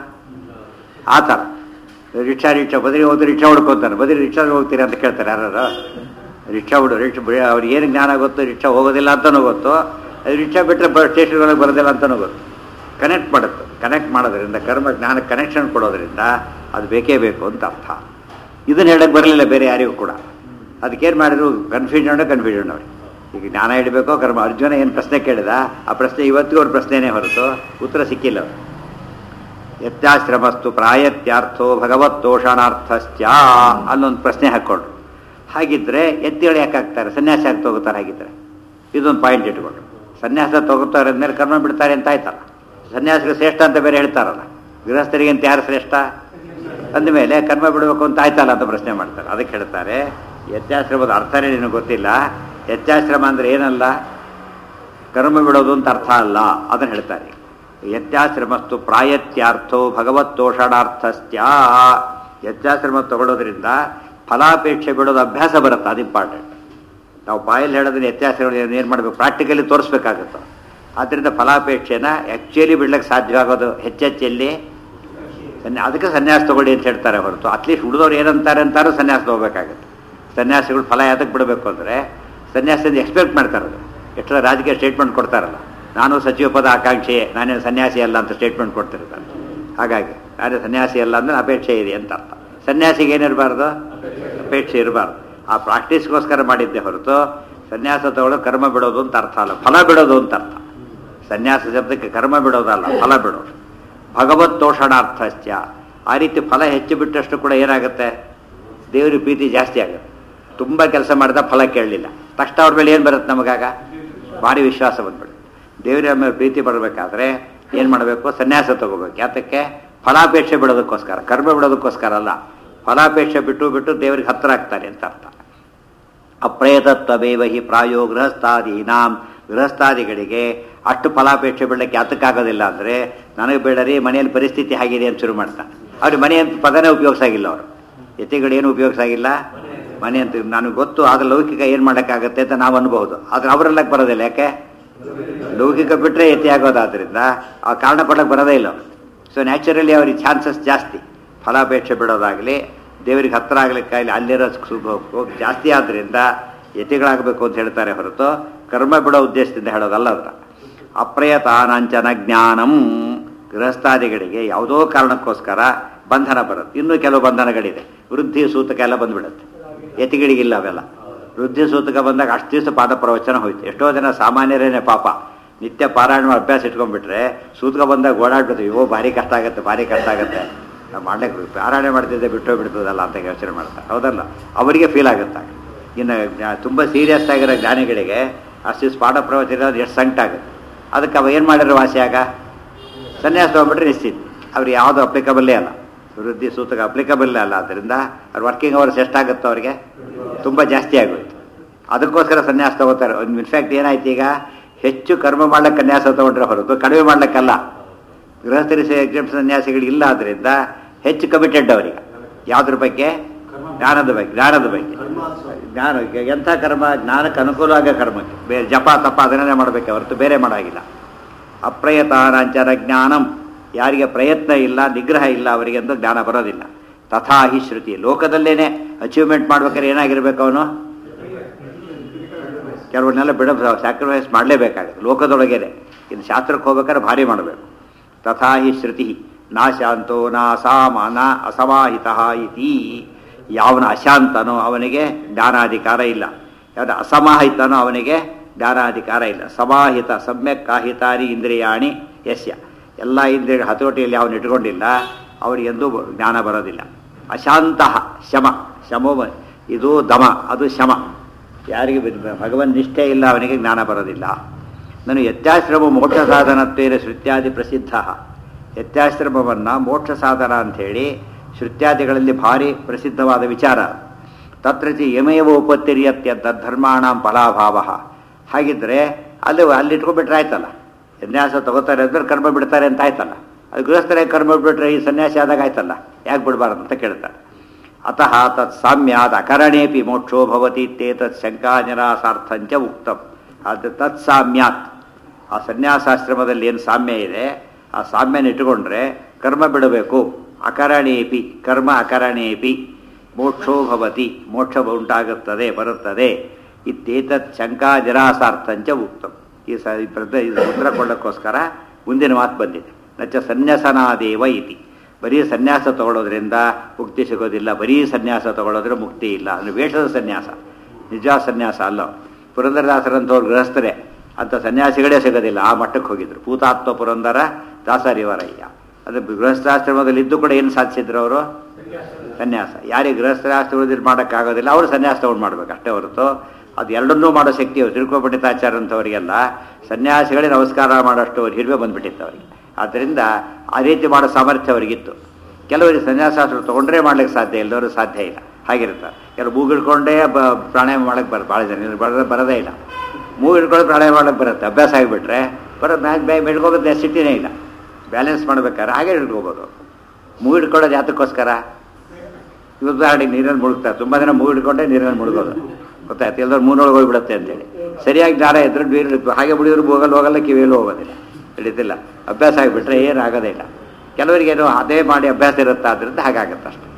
[SPEAKER 1] ಆ ಥರ ರಿಕ್ಷಾ ರಿಕ್ಷಾ ಬದಲಿ ಹೋದ್ರೆ ರಿಕ್ಷಾ ಹುಡ್ಕೊತಾರೆ ಬದಲಿ ರಿಕ್ಷಾದಲ್ಲಿ ಹೋಗ್ತೀರಿ ಅಂತ ಕೇಳ್ತಾರೆ ಯಾರು ರಿಕ್ಷಾ ಹುಡು ರಿಕ್ಷಾ ಬಿ- ಅವ್ರಿಗೆ ಏನು ಜ್ಞಾನ ಗೊತ್ತು ರಿಕ್ಷಾ ಹೋಗೋದಿಲ್ಲ ಅಂತಲೂ ಗೊತ್ತು ಅದು ರಿಕ್ಷಾ ಬಿಟ್ಟರೆ ಬ ಸ್ಟೇಷನ್ಗಳಿಗೆ ಬರೋದಿಲ್ಲ ಅಂತಲೂ ಗೊತ್ತು ಕನೆಕ್ಟ್ ಮಾಡುತ್ತೆ ಕನೆಕ್ಟ್ ಮಾಡೋದ್ರಿಂದ ಕರ್ಮ ಜ್ಞಾನ ಕನೆಕ್ಷನ್ ಕೊಡೋದ್ರಿಂದ ಅದು ಬೇಕೇ ಬೇಕು ಅಂತ ಅರ್ಥ ಇದನ್ನು ಹೇಳಕ್ಕೆ ಬರಲಿಲ್ಲ ಬೇರೆ ಯಾರಿಗೂ ಕೂಡ ಅದಕ್ಕೇನು ಮಾಡಿದ್ರು ಕನ್ಫ್ಯೂಷನ್ ಕನ್ಫ್ಯೂಷನ್ ಅವ್ರಿಗೆ ಈಗ ಜ್ಞಾನ ಹಿಡಬೇಕೋ ಕರ್ಮ ಅರ್ಜುನ ಏನು ಪ್ರಶ್ನೆ ಕೇಳಿದ ಆ ಪ್ರಶ್ನೆ ಇವತ್ತಿಗೂ ಅವ್ರ ಪ್ರಶ್ನೆನೇ ಹೊರತು ಉತ್ತರ ಸಿಕ್ಕಿಲ್ಲ ಅವ್ರು ಯತ್ಯಾಶ್ರಮಸ್ತು ಪ್ರಾಯತ್ಯಾರ್ಥೋ ಭಗವತ್ತೋಷಣಾರ್ಥಶ್ಚ ಅಲ್ಲೊಂದು ಪ್ರಶ್ನೆ ಹಾಕ್ಕೊಂಡ್ರು ಹಾಗಿದ್ರೆ ಎತ್ತಿಗಳು ಯಾಕೆ ಹಾಕ್ತಾರೆ ಸನ್ಯಾಸ ಯಾಕೆ ತಗೋತಾರೆ ಹಾಗಿದ್ರೆ ಇದೊಂದು ಪಾಯಿಂಟ್ ಇಟ್ಕೊಂಡ್ರು ಸನ್ಯಾಸ ತಗೋತಾರೆ ಅಂದಮೇಲೆ ಕರ್ಮ ಬಿಡ್ತಾರೆ ಅಂತ ಆಯ್ತಲ್ಲ ಸನ್ಯಾಸಿಗೆ ಶ್ರೇಷ್ಠ ಅಂತ ಬೇರೆ ಹೇಳ್ತಾರಲ್ಲ ಗೃಹಸ್ಥರಿಗೆ ಅಂತ ಯಾರು ಶ್ರೇಷ್ಠ ಅಂದಮೇಲೆ ಕರ್ಮ ಬಿಡಬೇಕು ಅಂತ ಆಯ್ತಲ್ಲ ಅಂತ ಪ್ರಶ್ನೆ ಮಾಡ್ತಾರೆ ಅದಕ್ಕೆ ಹೇಳ್ತಾರೆ ಯತ್ಯಾಶ್ರಮದ ಅರ್ಥನೇ ನಿನಗೆ ಗೊತ್ತಿಲ್ಲ ಯತ್ಯಾಶ್ರಮ ಅಂದರೆ ಏನಲ್ಲ ಕರ್ಮ ಬಿಡೋದು ಅಂತ ಅರ್ಥ ಅಲ್ಲ ಅದನ್ನು ಹೇಳ್ತಾರೆ ಯತ್ಯಾಶ್ರಮಸ್ತು ಪ್ರಾಯತ್ಯಾರ್ಥೋ ಭಗವತ್ತೋಷಣಾರ್ಥಸ್ತ್ಯ ಯತ್ಯಾಶ್ರಮ ತಗೊಳ್ಳೋದ್ರಿಂದ ಫಲಾಪೇಕ್ಷೆ ಬಿಡೋದು ಅಭ್ಯಾಸ ಬರುತ್ತೆ ಅದು ಇಂಪಾರ್ಟೆಂಟ್ ನಾವು ಬಾಯಲ್ಲಿ ಹೇಳೋದನ್ನ ವ್ಯತ್ಯಾಸಗಳು ಏನು ಮಾಡಬೇಕು ಪ್ರಾಕ್ಟಿಕಲಿ ತೋರಿಸ್ಬೇಕಾಗುತ್ತೆ ಆದ್ದರಿಂದ ಫಲಾಪೇಕ್ಷೆನ ಆ್ಯಕ್ಚುಲಿ ಬಿಡ್ಲಿಕ್ಕೆ ಸಾಧ್ಯವಾಗೋದು ಹೆಚ್ಚೆಚ್ಚಲ್ಲಿ ಸನ್ಯಾ ಅದಕ್ಕೆ ಸನ್ಯಾಸ ತಗೊಳ್ಳಿ ಅಂತ ಹೇಳ್ತಾರೆ ಹೊರತು ಅಟ್ಲೀಸ್ಟ್ ಹುಡುಗರು ಏನಂತಾರೆ ಅಂತಾರೂ ಸನ್ಯಾಸ ತಗೋಬೇಕಾಗುತ್ತೆ ಸನ್ಯಾಸಿಗಳು ಫಲ ಯಾತಕ್ಕೆ ಬಿಡಬೇಕು ಅಂದರೆ ಸನ್ಯಾಸದಿಂದ ಎಕ್ಸ್ಪೆಕ್ಟ್ ಮಾಡ್ತಾರೆ ಅದು ಎಷ್ಟೋ ರಾಜಕೀಯ ಸ್ಟೇಟ್ಮೆಂಟ್ ಕೊಡ್ತಾರಲ್ಲ ನಾನು ಸಚಿವ ಪದ ಆಕಾಂಕ್ಷೆ ನಾನೇನು ಸನ್ಯಾಸಿ ಅಲ್ಲ ಅಂತ ಸ್ಟೇಟ್ಮೆಂಟ್ ಕೊಡ್ತಿರ್ತಾರೆ ಹಾಗಾಗಿ ನಾನೇ ಸನ್ಯಾಸಿ ಅಲ್ಲ ಅಂದ್ರೆ ಅಪೇಕ್ಷೆ ಇದೆ ಅಂತ ಅರ್ಥ ಸನ್ಯಾಸಿಗೆ ಏನಿರಬಾರ್ದು ಅಪೇಕ್ಷೆ ಇರಬಾರ್ದು ಆ ಪ್ರಾಕ್ಟೀಸ್ಗೋಸ್ಕರ ಮಾಡಿದ್ದೆ ಹೊರತು ಸನ್ಯಾಸ ತಗೊಳ್ಳೋ ಕರ್ಮ ಬಿಡೋದು ಅಂತ ಅರ್ಥ ಅಲ್ಲ ಫಲ ಬಿಡೋದು ಅಂತ ಅರ್ಥ ಸನ್ಯಾಸ ಶಬ್ದಕ್ಕೆ ಕರ್ಮ ಬಿಡೋದಲ್ಲ ಫಲ ಬಿಡೋದು ಭಗವತ್ ತೋಷಣಾರ್ಥಶ್ಚ ಆ ರೀತಿ ಫಲ ಹೆಚ್ಚು ಬಿಟ್ಟಷ್ಟು ಕೂಡ ಏನಾಗುತ್ತೆ ದೇವರ ಪ್ರೀತಿ ಜಾಸ್ತಿ ಆಗುತ್ತೆ ತುಂಬ ಕೆಲಸ ಮಾಡಿದ ಫಲ ಕೇಳಲಿಲ್ಲ ತಕ್ಷಣ ಅವ್ರ ಮೇಲೆ ಏನು ಬರುತ್ತೆ ನಮಗಾಗ ಭಾರಿ ವಿಶ್ವಾಸ ಬಂದ್ಬಿಡುತ್ತೆ ದೇವರ ಮೇಲೆ ಪ್ರೀತಿ ಬರಬೇಕಾದ್ರೆ ಏನು ಮಾಡಬೇಕು ಸನ್ಯಾಸ ತಗೋಬೇಕು ಯಾತಕ್ಕೆ ಫಲಾಪೇಕ್ಷೆ ಬಿಡೋದಕ್ಕೋಸ್ಕರ ಕರ್ಮ ಬಿಡೋದಕ್ಕೋಸ್ಕರ ಅಲ್ಲ ಫಲಾಪೇಕ್ಷೆ ಬಿಟ್ಟು ಬಿಟ್ಟು ದೇವರಿಗೆ ಹತ್ತಿರ ಆಗ್ತಾರೆ ಅಂತ ಅರ್ಥ ಅಪ್ರೇತತ್ವೇವ ಹಿ ಪ್ರಾಯೋ ಗೃಹಸ್ಥಾದೀನಾಂ ಗೃಹಸ್ಥಾದಿಗಳಿಗೆ ಅಷ್ಟು ಫಲಾಪೇಕ್ಷೆ ಬಿಡಲಿಕ್ಕೆ ಯಾತಕ್ಕಾಗೋದಿಲ್ಲ ಅಂದರೆ ನನಗೆ ಬೇಡರಿ ಮನೆಯಲ್ಲಿ ಪರಿಸ್ಥಿತಿ ಆಗಿದೆ ಅಂತ ಶುರು ಮಾಡ್ತಾನೆ ಅವ್ರಿಗೆ ಮನೆ ಅಂತ ಪದನೇ ಉಪಯೋಗಿಸಾಗಿಲ್ಲ ಅವರು ಯತಿಗಳು ಏನು ಉಪಯೋಗಿಸಾಗಿಲ್ಲ ಮನೆ ಅಂತ ನನಗೆ ಗೊತ್ತು ಆದ್ರೆ ಲೌಕಿಕ ಏನು ಮಾಡೋಕ್ಕಾಗತ್ತೆ ಅಂತ ನಾವು ಅನ್ಬಹುದು ಆದ್ರೆ ಅವರೆಲ್ಲಕ್ಕೆ ಬರೋದಿಲ್ಲ ಯಾಕೆ ಲೌಕಿಕ ಬಿಟ್ಟರೆ ಯತಿ ಆಗೋದಾದ್ರಿಂದ ಆ ಕಾರಣ ಕೊಡಕ್ಕೆ ಬರೋದೇ ಇಲ್ಲ ಸೊ ನ್ಯಾಚುರಲಿ ಅವ್ರಿಗೆ ಚಾನ್ಸಸ್ ಜಾಸ್ತಿ ಫಲಾಪೇಕ್ಷೆ ಬಿಡೋದಾಗಲಿ ದೇವರಿಗೆ ಹತ್ರ ಆಗ್ಲಿಕ್ಕಾಗಲಿ ಅಲ್ಲಿರೋ ಸ್ಕೋಪ್ ಜಾಸ್ತಿ ಆದ್ದರಿಂದ ಯತಿಗಳಾಗಬೇಕು ಅಂತ ಹೇಳ್ತಾರೆ ಹೊರತು ಕರ್ಮ ಬಿಡೋ ಉದ್ದೇಶದಿಂದ ಹೇಳೋದಲ್ಲ ಅದರ ಅಪ್ರಯತಾನಾಂಚನ ಜ್ಞಾನಂ ಗೃಹಸ್ಥಾದಿಗಳಿಗೆ ಯಾವುದೋ ಕಾರಣಕ್ಕೋಸ್ಕರ ಬಂಧನ ಬರುತ್ತೆ ಇನ್ನೂ ಕೆಲವು ಬಂಧನಗಳಿದೆ ವೃದ್ಧಿ ಸೂತಕ ಎಲ್ಲ ಬಂದ್ಬಿಡುತ್ತೆ ಯತಿಗಳಿಗಿಲ್ಲ ಅವೆಲ್ಲ ವೃದ್ಧಿ ಸೂತಕ ಬಂದಾಗ ಅಷ್ಟು ದಿವಸ ಪಾದ ಪ್ರವಚನ ಹೋಯ್ತು ಎಷ್ಟೋ ಜನ ಸಾಮಾನ್ಯರೇನೆ ಪಾಪ ನಿತ್ಯ ಪಾರಾಯಣ ಮಾಡಿ ಅಭ್ಯಾಸ ಇಟ್ಕೊಂಡ್ಬಿಟ್ರೆ ಸೂತಕ ಬಂದಾಗ ಓಡಾಡ್ಬಿಡ್ತೀವಿ ಓ ಭಾರಿ ಕಷ್ಟ ಆಗುತ್ತೆ ಭಾರಿ ಕಷ್ಟ ಆಗುತ್ತೆ ನಾವು ಮಾಡ್ಲಿಕ್ಕೆ ಪಾರಾಯಣ ಮಾಡ್ತಿದ್ದೆ ಬಿಟ್ಟು ಬಿಡ್ತದಲ್ಲ ಅಂತ ಯೋಚನೆ ಮಾಡ್ತಾರೆ ಹೌದಲ್ಲ ಅವರಿಗೆ ಫೀಲ್ ಆಗುತ್ತೆ ಇನ್ನು ಜ್ಞಾ- ತುಂಬ ಸೀರಿಯಸ್ ಆಗಿರೋ ಜ್ಞಾನಿಗಳಿಗೆ ಅಷ್ಟು ದಿವಸ ಪಾಠ ಪ್ರವಚನ ಇರೋದು ಎಷ್ಟು ಸಂಕಟ ಆಗುತ್ತೆ ಅದಕ್ಕೆ ಅವ ಏನು ಮಾಡಿರೋ ವಾಸಿಯಾಗ ಸನ್ಯಾಸ ತೊಗೊಂಡ್ಬಿಟ್ರೆ ನಿಶ್ಚಿತ ಅವ್ರಿಗೆ ಯಾವುದು ಅಪ್ಲಿಕಬಲ್ಲೇ ಅಲ್ಲ ವೃದ್ಧಿ ಸೂತಕ ಅಪ್ಲಿಕಬಲ್ ಅಲ್ಲ ಆದ್ದರಿಂದ ಅವ್ರ ವರ್ಕಿಂಗ್ ಅವರ್ಸ್ ಎಷ್ಟಾಗುತ್ತೋ ಅವರಿಗೆ ತುಂಬ ಜಾಸ್ತಿ ಆಗೋಯ್ತು ಅದಕ್ಕೋಸ್ಕರ ಸನ್ಯಾಸ ತಗೋತಾರೆ ಇನ್ಫ್ಯಾಕ್ಟ್ ಏನಾಯ್ತು ಈಗ ಹೆಚ್ಚು ಕರ್ಮ ಮಾಡ್ಲಿಕ್ಕೆ ಸನ್ಯಾಸ ತಗೊಂಡ್ರೆ ಹೊರತು ಕಡಿಮೆ ಮಾಡ್ಲಿಕ್ಕಲ್ಲ ಗೃಹಸ್ಥರಿ ಎಕ್ಸಾಮ್ ಸನ್ಯಾಸಿಗಳು ಇಲ್ಲ ಆದ್ರಿಂದ ಹೆಚ್ಚು ಕಮಿಟೆಡ್ ಅವರಿಗೆ ಯಾವುದ್ರ ಬಗ್ಗೆ ಜ್ಞಾನದ ಬಗ್ಗೆ ಜ್ಞಾನದ ಬಗ್ಗೆ ಜ್ಞಾನ ಎಂಥ ಕರ್ಮ ಜ್ಞಾನಕ್ಕೆ ಅನುಕೂಲ ಆಗೋ ಕರ್ಮಕ್ಕೆ ಬೇರೆ ಜಪ ತಪ ಅದನ್ನೇ ಮಾಡಬೇಕೆ ಹೊರತು ಬೇರೆ ಮಾಡೋಗಿಲ್ಲ ಅಪ್ರಯತಾನಾಂಚನ ಜ್ಞಾನಂ ಯಾರಿಗೆ ಪ್ರಯತ್ನ ಇಲ್ಲ ನಿಗ್ರಹ ಇಲ್ಲ ಅವರಿಗೆ ಅಂತ ಜ್ಞಾನ ಬರೋದಿಲ್ಲ ತಥಾ ಹಿ ಶ್ರುತಿ ಲೋಕದಲ್ಲೇನೆ ಅಚೀವ್ಮೆಂಟ್ ಮಾಡ್ಬೇಕಾದ್ರೆ ಏನಾಗಿರ್ಬೇಕು ಅವನು ಕೆಲವನ್ನೆಲ್ಲ ಬಿಡ ಸ್ಯಾಕ್ರಿಫೈಸ್ ಮಾಡಲೇಬೇಕಾಗುತ್ತೆ ಲೋಕದೊಳಗೇನೆ ಇದು ಶಾಸ್ತ್ರಕ್ಕೆ ಹೋಗ್ಬೇಕಾದ್ರೆ ಭಾರಿ ಮಾಡಬೇಕು ತಥಾ ಹಿ ಶ್ರುತಿ ನಾಶಾಂತೋ ನಾಸಾಮಾನ ಅಸಮಾಹಿತ ಇತಿ ಯಾವನ ಅಶಾಂತನೋ ಅವನಿಗೆ ಜ್ಞಾನಾಧಿಕಾರ ಇಲ್ಲ ಯಾವನ ಅಸಮಾಹಿತನೋ ಅವನಿಗೆ ಜ್ಞಾನಾಧಿಕಾರ ಇಲ್ಲ ಸಮಾಹಿತ ಸಮ್ಯಕ್ ಕಾಹಿತಾರಿ ಇಂದ್ರಿಯಾಣಿ ಯಸ್ಯ ಎಲ್ಲ ಇಂದ್ರಿಯ ಹತೋಟಿಯಲ್ಲಿ ಅವನು ಇಟ್ಕೊಂಡಿಲ್ಲ ಅವನಿಗೆಂದೂ ಜ್ಞಾನ ಬರೋದಿಲ್ಲ ಅಶಾಂತ ಶಮ ಶಮೋ ಇದು ದಮ ಅದು ಶಮ ಯಾರಿಗೆ ಬ- ಭಗವನ್ ನಿಷ್ಠೆ ಇಲ್ಲ ಅವನಿಗೆ ಜ್ಞಾನ ಬರೋದಿಲ್ಲ ನಾನು ಯತ್ಯಾಶ್ರಮ ಮೋಕ್ಷ ಸಾಧನತ್ವೇನ ಶ್ರುತ್ಯಾದಿ ಪ್ರಸಿದ್ಧ ಯತ್ಯಾಶ್ರಮವನ್ನು ಮೋಕ್ಷ ಸಾಧನ ಅಂಥೇಳಿ ಶ್ರುತ್ಯಾದಿಗಳಲ್ಲಿ ಭಾರಿ ಪ್ರಸಿದ್ಧವಾದ ವಿಚಾರ ತತ್ರ ಚಿ ಯಮೇವ ಉಪತ್ತಿರಿಯತ್ಯಂತ ಧರ್ಮಾಣಂ ಫಲಾಭಾವ ಹಾಗಿದ್ರೆ ಅಲ್ಲಿ ಅಲ್ಲಿ ಇಟ್ಕೊಂಡ್ಬಿಟ್ರೆ ಆಯ್ತಲ್ಲ ಸನ್ಯಾಸ ತಗೋತಾರೆ ಅಂದ್ರೆ ಕರ್ಮ ಬಿಡ್ತಾರೆ ಅಂತ ಆಯ್ತಲ್ಲ ಅದು ಗೃಹಸ್ಥರೇ ಕರ್ಮ ಬಿಟ್ರೆ ಈ ಸನ್ಯಾಸಿ ಆದಾಗ ಆಯ್ತಲ್ಲ ಯಾಕೆ ಬಿಡಬಾರ್ದು ಅಂತ ಕೇಳ್ತಾರೆ ಅತಃ ತತ್ ಸಾಮ್ಯಾದ ಅಕರಣೇಪಿ ಮೋಕ್ಷೋ ಭವತಿ ತೇತತ್ ಶಂಕಾ ನಿರಾಸಾರ್ಥಂಚ ಉಕ್ತಂ ಅದು ತತ್ ಸಾಮ್ಯಾತ್ ಆ ಸನ್ಯಾಸಾಶ್ರಮದಲ್ಲಿ ಏನು ಸಾಮ್ಯ ಇದೆ ಆ ಸಾಮ್ಯನ ಇಟ್ಟುಕೊಂಡ್ರೆ ಕರ್ಮ ಬಿಡಬೇಕು ಅಕರಣೇಪಿ ಕರ್ಮ ಅಕರಣೇಪಿ ಮೋಕ್ಷೋ ಭವತಿ ಮೋಕ್ಷ ಉಂಟಾಗುತ್ತದೆ ಬರುತ್ತದೆ ಇತ್ತೇತತ್ ಶಂಕಾ ನಿರಾಸಾರ್ಥಂಚ ಉಕ್ತಂ ಈ ಸ ಈ ಪ್ರದ- ಇದು ಉತ್ತರ ಕೊಡೋಕ್ಕೋಸ್ಕರ ಮುಂದಿನ ಮಾತು ಬಂದಿದೆ ನಚ್ಚ ಸನ್ಯಾಸನಾದೇವ ಇತಿ ಬರೀ ಸನ್ಯಾಸ ತಗೊಳ್ಳೋದ್ರಿಂದ ಮುಕ್ತಿ ಸಿಗೋದಿಲ್ಲ ಬರೀ ಸನ್ಯಾಸ ತಗೊಳ್ಳೋದ್ರೆ ಮುಕ್ತಿ ಇಲ್ಲ ಅಂದರೆ ವೇಷದ ಸನ್ಯಾಸ ನಿಜ ಸನ್ಯಾಸ ಅಲ್ಲ ಪುರಂದರದಾಸರಂಥವ್ರು ಗೃಹಸ್ಥರೇ ಅಂತ ಸನ್ಯಾಸಿಗಳೇ ಸಿಗೋದಿಲ್ಲ ಆ ಮಟ್ಟಕ್ಕೆ ಹೋಗಿದ್ರು ಭೂತಾತ್ಮ ಪುರಂದರ ದಾಸರಿವರಯ್ಯ ಅದು ಗೃಹಸ್ಥಾಶ್ರಮದಲ್ಲಿ ಇದ್ದು ಕೂಡ ಏನು ಸಾಧಿಸಿದ್ರು ಅವರು ಸನ್ಯಾಸ ಯಾರಿಗೆ ಗೃಹಸ್ಥಾಶ್ರಮದಲ್ಲಿ ಮಾಡೋಕ್ಕಾಗೋದಿಲ್ಲ ಅವರು ಸನ್ಯಾಸ ತಗೊಂಡು ಮಾಡ್ಬೇಕು ಅಷ್ಟೇ ಹೊರತು ಅದು ಎರಡನ್ನೂ ಮಾಡೋ ಶಕ್ತಿ ತಿರುಕೋಪಂಡಿತಾಚಾರ ಅಂತವರಿಗೆಲ್ಲ ಸನ್ಯಾಸಿಗಳೇ ನಮಸ್ಕಾರ ಮಾಡೋಷ್ಟು ಅವ್ರ ಹಿರಿಮೆ ಬಂದ್ಬಿಟ್ಟಿತ್ತು ಅವರಿಗೆ ಆದ್ದರಿಂದ ಆ ರೀತಿ ಮಾಡೋ ಸಾಮರ್ಥ್ಯ ಅವರಿಗಿತ್ತು ಕೆಲವರಿಗೆ ಸನ್ಯಾಸಾಸ್ತ್ರ ತೊಗೊಂಡ್ರೆ ಮಾಡ್ಲಿಕ್ಕೆ ಸಾಧ್ಯ ಇಲ್ಲದವರು ಸಾಧ್ಯ ಇಲ್ಲ ಹಾಗಿರ್ತಾರೆ ಕೆಲವು ಮೂಗು ಹಿಡ್ಕೊಂಡೇ ಬ ಪ್ರಾಣಾಯಾಮ ಮಾಡಕ್ಕೆ ಬರ ಭಾಳ ಜನ ಬರೋದೇ ಬರೋದೇ ಇಲ್ಲ ಮೂಗು ಹಿಡ್ಕೊಂಡು ಪ್ರಾಣಾಯಾಮ ಮಾಡಕ್ಕೆ ಬರುತ್ತೆ ಅಭ್ಯಾಸ ಆಗಿಬಿಟ್ರೆ ಬರೋದು ಮ್ಯಾಚ್ ಬೈ ಹಿಡ್ಕೋಬೇಕು ನೆಸಿಟಿನೇ ಇಲ್ಲ ಬ್ಯಾಲೆನ್ಸ್ ಮಾಡ್ಬೇಕಾದ್ರೆ ಹಾಗೆ ಹಿಡ್ಕೋಬೋದು ಮೂಗು ಹಿಡ್ಕೊಳ್ಳೋದು ಯಾತಕ್ಕೋಸ್ಕರ ಇವತ್ತು ಉದಾಹರಣೆಗೆ ನೀರಲ್ಲಿ ಮುಳುಗ್ತಾರೆ ತುಂಬ ಜನ ಮೂಗು ಹಿಡ್ಕೊಂಡೇ ನೀರಲ್ಲಿ ಮುಳುಗೋದು ಗೊತ್ತಾಯ್ತು ಎಲ್ಲರೂ ಮೂನೊಳಗೆ ಹೋಗ್ಬಿಡುತ್ತೆ ಅಂತೇಳಿ ಸರಿಯಾಗಿ ಜ್ಞಾನ ಇದ್ರೆ ನೀರು ಹಾಗೆ ಬಿಡಿದ್ರು ಹೋಗಲ್ಲ ಹೋಗಲ್ಲ ಕಿವಿಯಲ್ಲೂ ಹೋಗೋದಿಲ್ಲ ಹಿಡಿತಿಲ್ಲ ಅಭ್ಯಾಸ ಆಗಿಬಿಟ್ರೆ ಏನು ಆಗೋದೇ ಇಲ್ಲ ಕೆಲವರಿಗೇನು ಅದೇ ಮಾಡಿ ಅಭ್ಯಾಸ ಇರುತ್ತೆ ಆದ್ದರಿಂದ ಹಾಗಾಗತ್ತೆ ಅಷ್ಟೆ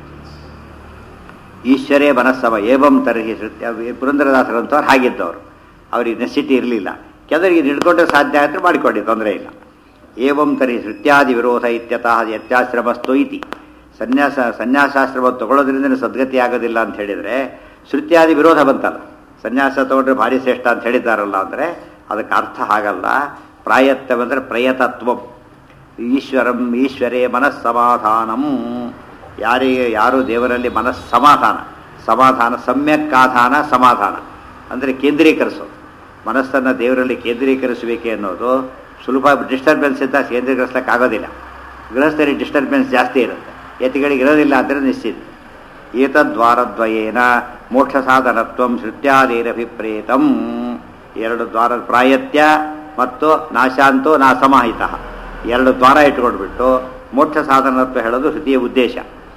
[SPEAKER 1] ಈಶ್ವರೇ ಮನಸ್ಸವ ಏವಂ ತರಹಿ ಶ್ರುತ್ಯ ಪುರಂದರದಾಸರಂಥವ್ರು ಹಾಗಿದ್ದವರು ಅವ್ರಿಗೆ ನೆಸಿಟಿ ಇರಲಿಲ್ಲ ಕೆಲವರಿಗೆ ಹಿಡ್ಕೊಂಡ್ರೆ ಸಾಧ್ಯ ಆದರೆ ಮಾಡಿಕೊಡಿ ತೊಂದರೆ ಇಲ್ಲ ಏವಂ ತರಿ ಶ್ರುತ್ಯಾದಿ ವಿರೋಧ ಇತ್ಯತಃ ಯತ್ಯಾಶ್ರಮಸ್ತು ಇತಿ ಸನ್ಯಾಸ ಸನ್ಯಾಸಾಶ್ರಮ ತಗೊಳ್ಳೋದ್ರಿಂದ ಸದ್ಗತಿ ಆಗೋದಿಲ್ಲ ಅಂತ ಹೇಳಿದರೆ ಶ್ರುತ್ಯಾದಿ ವಿರೋಧ ಬಂತಲ್ಲ ಸನ್ಯಾಸ ತಗೊಂಡ್ರೆ ಭಾರಿ ಶ್ರೇಷ್ಠ ಅಂತ ಹೇಳಿದ್ದಾರಲ್ಲ ಅಂದರೆ ಅದಕ್ಕೆ ಅರ್ಥ ಹಾಗಲ್ಲ ಪ್ರಾಯತ್ವವೆಂದರೆ ಪ್ರಯತತ್ವಂ ಈಶ್ವರಂ ಈಶ್ವರೇ ಮನಸ್ಸಮಾಧಾನಂ ಯಾರಿಗೆ ಯಾರು ದೇವರಲ್ಲಿ ಮನಸ್ ಸಮಾಧಾನ ಸಮಾಧಾನ ಸಮ್ಯಕ್ಕಾಧಾನ ಸಮಾಧಾನ ಅಂದರೆ ಕೇಂದ್ರೀಕರಿಸೋದು ಮನಸ್ಸನ್ನು ದೇವರಲ್ಲಿ ಕೇಂದ್ರೀಕರಿಸಬೇಕೆ ಅನ್ನೋದು ಸುಲಭ ಡಿಸ್ಟರ್ಬೆನ್ಸ್ ಇದ್ದ ಕೇಂದ್ರೀಕರಿಸಲಿಕ್ಕಾಗೋದಿಲ್ಲ ಗೃಹಸ್ಥರಿಗೆ ಡಿಸ್ಟರ್ಬೆನ್ಸ್ ಜಾಸ್ತಿ ಇರುತ್ತೆ ಯತಿಗಳಿಗೆ ಇರೋದಿಲ್ಲ ಅಂದರೆ ನಿಶ್ಚಿತ ಏತದ್ವಾರದ್ವಯೇನ ಮೋಕ್ಷ ಸಾಧನತ್ವ ಶ್ರುತ್ಯಾದೇರಭಿಪ್ರೇತಂ ಎರಡು ದ್ವಾರ ಪ್ರಾಯತ್ಯ ಮತ್ತು ನಾಶಾಂತೋ ನಾಸಮಾಹಿತ ಎರಡು ದ್ವಾರ ಇಟ್ಕೊಂಡ್ಬಿಟ್ಟು ಮೋಕ್ಷ ಸಾಧನತ್ವ ಹೇಳೋದು ಶ್ರುತಿಯ ಉದ್ದೇಶ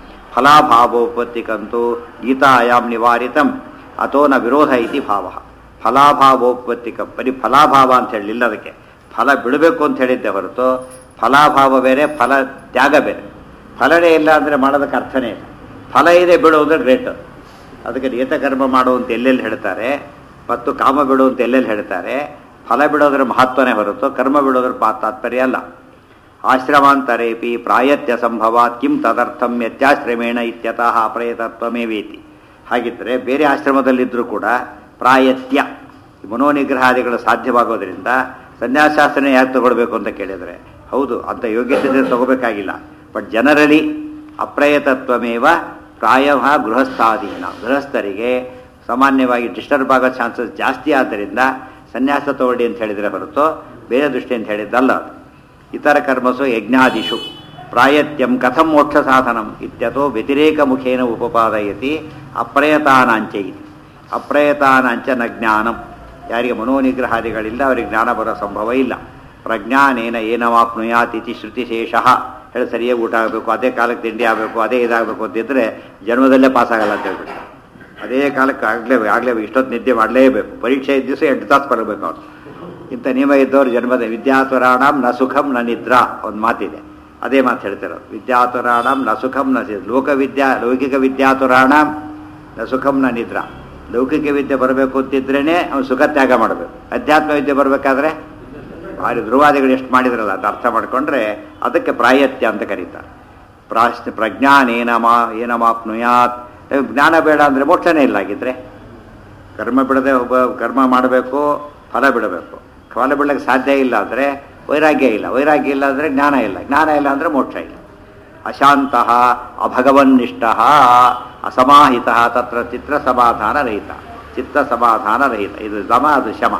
[SPEAKER 1] ಫಲಾಭಾವೋತ್ಪತ್ತಿಕಂತೂ ಗೀತಾಯಾಮ್ ನಿವಾರಿತಂ ಅಥೋ ನ ವಿರೋಧ ಇತಿ ಭಾವ ಫಲಾಭಾವೋತ್ಪತ್ತಿಕ ಬರೀ ಫಲಾಭಾವ ಅಂತ ಹೇಳಿಲ್ಲ ಅದಕ್ಕೆ ಫಲ ಬಿಡಬೇಕು ಅಂತ ಹೇಳಿದ್ದೆ ಹೊರತು ಫಲಾಭಾವ ಬೇರೆ ಫಲ ತ್ಯಾಗ ಬೇರೆ ಫಲನೇ ಇಲ್ಲ ಅಂದರೆ ಮಾಡೋದಕ್ಕೆ ಅರ್ಥನೇ ಇಲ್ಲ ಫಲ ಇದೆ ಬಿಡೋದು ಗ್ರೇಟ್ ಅದಕ್ಕೆ ನಿಯತಕರ್ಮ ಮಾಡುವಂತ ಎಲ್ಲೆಲ್ಲಿ ಹೇಳ್ತಾರೆ ಮತ್ತು ಕಾಮ ಬಿಡುವಂತ ಎಲ್ಲೆಲ್ಲಿ ಹೇಳ್ತಾರೆ ಫಲ ಬಿಡೋದ್ರ ಮಹತ್ವನೇ ಹೊರತು ಕರ್ಮ ಬಿಡೋದ್ರ ಪಾ- ತಾತ್ಪರ್ಯ ಅಲ್ಲ ಆಶ್ರಮಾಂತರೇಪಿ ಪ್ರಾಯತ್ಯ ಸಂಭವಾತ್ ಕಿಂ ತದರ್ಥಂ ಯತ್ಯಾಶ್ರಮೇಣ ಇತ್ಯತಃ ಅಪ್ರಯತತ್ವಮೇವೇತಿ ಹಾಗಿದ್ದರೆ ಬೇರೆ ಆಶ್ರಮದಲ್ಲಿದ್ದರೂ ಕೂಡ ಪ್ರಾಯತ್ಯ ಮನೋನಿಗ್ರಹಾದಿಗಳು ಸಾಧ್ಯವಾಗೋದ್ರಿಂದ ಸನ್ಯಾಸಾಸನ ಯಾಕೆ ತಗೊಳ್ಬೇಕು ಅಂತ ಕೇಳಿದರೆ ಹೌದು ಅಂತ ಯೋಗ್ಯತೆ ತಗೋಬೇಕಾಗಿಲ್ಲ ಬಟ್ ಜನರಲಿ ಅಪ್ರಯತತ್ವಮೇವ ಪ್ರಾಯ ಗೃಹಸ್ಥಾಧೀನ ಗೃಹಸ್ಥರಿಗೆ ಸಾಮಾನ್ಯವಾಗಿ ಡಿಸ್ಟರ್ಬ್ ಆಗೋ ಚಾನ್ಸಸ್ ಜಾಸ್ತಿ ಆದ್ದರಿಂದ ಸನ್ಯಾಸ ತಗೊಳ್ಳಿ ಅಂತ ಹೇಳಿದರೆ ಹೊರತು ಬೇರೆ ದೃಷ್ಟಿ ಅಂತ ಹೇಳಿದ್ದಲ್ಲ ಅದು. ಇತರ ಕರ್ಮಸು ಯಜ್ಞಾದಿಷು ಪ್ರಾಯತ್ಯಂ ಕಥಂ ಮೋಕ್ಷ ಸಾಧನಂ ಇತ್ಯಥೋ ವ್ಯತಿರೇಕ ಮುಖೇನ ಉಪಪಾದಯತಿ ಅಪ್ರಯತಾನಾಂಚ ಇತಿ ಅಪ್ರಯತಾನಾಂಚ ನ ಜ್ಞಾನಂ ಯಾರಿಗೆ ಮನೋನಿಗ್ರಹಾದಿಗಳಿಲ್ಲ ಅವರಿಗೆ ಜ್ಞಾನ ಬರೋ ಸಂಭವ ಇಲ್ಲ ಪ್ರಜ್ಞಾನೇನ ಏನವಾಪ್ನುಯಾತ್ ಇತಿ ಶ್ರುತಿಶೇಷಃ ಹೇಳಿ ಸರಿಯಾಗಿ ಊಟ ಆಗಬೇಕು ಅದೇ ಕಾಲಕ್ಕೆ ತಿಂಡಿ ಆಗಬೇಕು ಅದೇ ಇದಾಗಬೇಕು ಅಂತಿದ್ರೆ ಜನ್ಮದಲ್ಲೇ ಪಾಸ್ ಆಗಲ್ಲ ಅಂತ ಹೇಳ್ಬಿಟ್ಟು ಅದೇ ಕಾಲಕ್ಕೆ ಆಗಲೇಬೇಕು ಆಗಲೇಬೇಕು ಇಷ್ಟೊತ್ತು ನಿದ್ದೆ ಮಾಡಲೇಬೇಕು ಪರೀಕ್ಷೆ ಇದ್ದ ದಿವಸ ಎಂಟು ತಾಸು ಬರಬೇಕು ಅವ್ರು ಇಂಥ ನಿಯಮ ಇದ್ದವ್ರು ಜನ್ಮದ ವಿದ್ಯಾತುರಾಣಂ ನ ಸುಖಂ ನ ನಿದ್ರಾ ಒಂದು ಮಾತಿದೆ ಅದೇ ಮಾತು ಹೇಳ್ತಿರೋದು ವಿದ್ಯಾತುರಾಣಂ ನ ಸುಖಂ ನ ಸಿ- ಲೋಕವಿದ್ಯಾ ಲೌಕಿಕ ವಿದ್ಯಾತುರಾಣಂ ನ ಸುಖಂ ನ ನಿದ್ರಾ ಲೌಕಿಕ ವಿದ್ಯೆ ಬರಬೇಕು ಅಂತಿದ್ರೇನೆ ಅವನು ಸುಖ ತ್ಯಾಗ ಮಾಡಬೇಕು ಅಧ್ಯಾತ್ಮ ವಿದ್ಯೆ ಬರಬೇಕಾದ್ರೆ ಭಾರಿ ಧ್ರುವಾದಿಗಳು ಎಷ್ಟು ಮಾಡಿದ್ರಲ್ಲ ಅದು ಅರ್ಥ ಮಾಡ್ಕೊಂಡ್ರೆ ಅದಕ್ಕೆ ಪ್ರಾಯತ್ಯ ಅಂತ ಕರೀತಾರೆ ಪ್ರಾಶ್ ಪ್ರಜ್ಞಾನೇನಮಾ ಏನಮಾಪ್ನುಯಾತ್ ಏ, ಜ್ಞಾನ ಬೇಡ ಅಂದರೆ ಮೋಕ್ಷನೇ ಇಲ್ಲ ಆಗಿದ್ರೆ ಕರ್ಮ ಬಿಡದೆ ಒಬ್ಬ ಕರ್ಮ ಮಾಡಬೇಕು ಫಲ ಬಿಡಬೇಕು ಫಲ ಬಿಡಲಿಕ್ಕೆ ಸಾಧ್ಯ ಇಲ್ಲ ಅಂದರೆ ವೈರಾಗ್ಯ ಇಲ್ಲ ವೈರಾಗ್ಯ ಇಲ್ಲ ಅಂದರೆ ಜ್ಞಾನ ಇಲ್ಲ ಜ್ಞಾನ ಇಲ್ಲ ಅಂದರೆ ಮೋಕ್ಷ ಇಲ್ಲ ಅಶಾಂತ ಅಭಗವನ್ನಿಷ್ಠ ಅಸಮಾಹಿತ ತತ್ರ ಚಿತ್ರ ಸಮಾಧಾನ ರಹಿತ ಚಿತ್ತ ಸಮಾಧಾನ ರಹಿತ ಇದು ದಮ ಅದು ಶಮ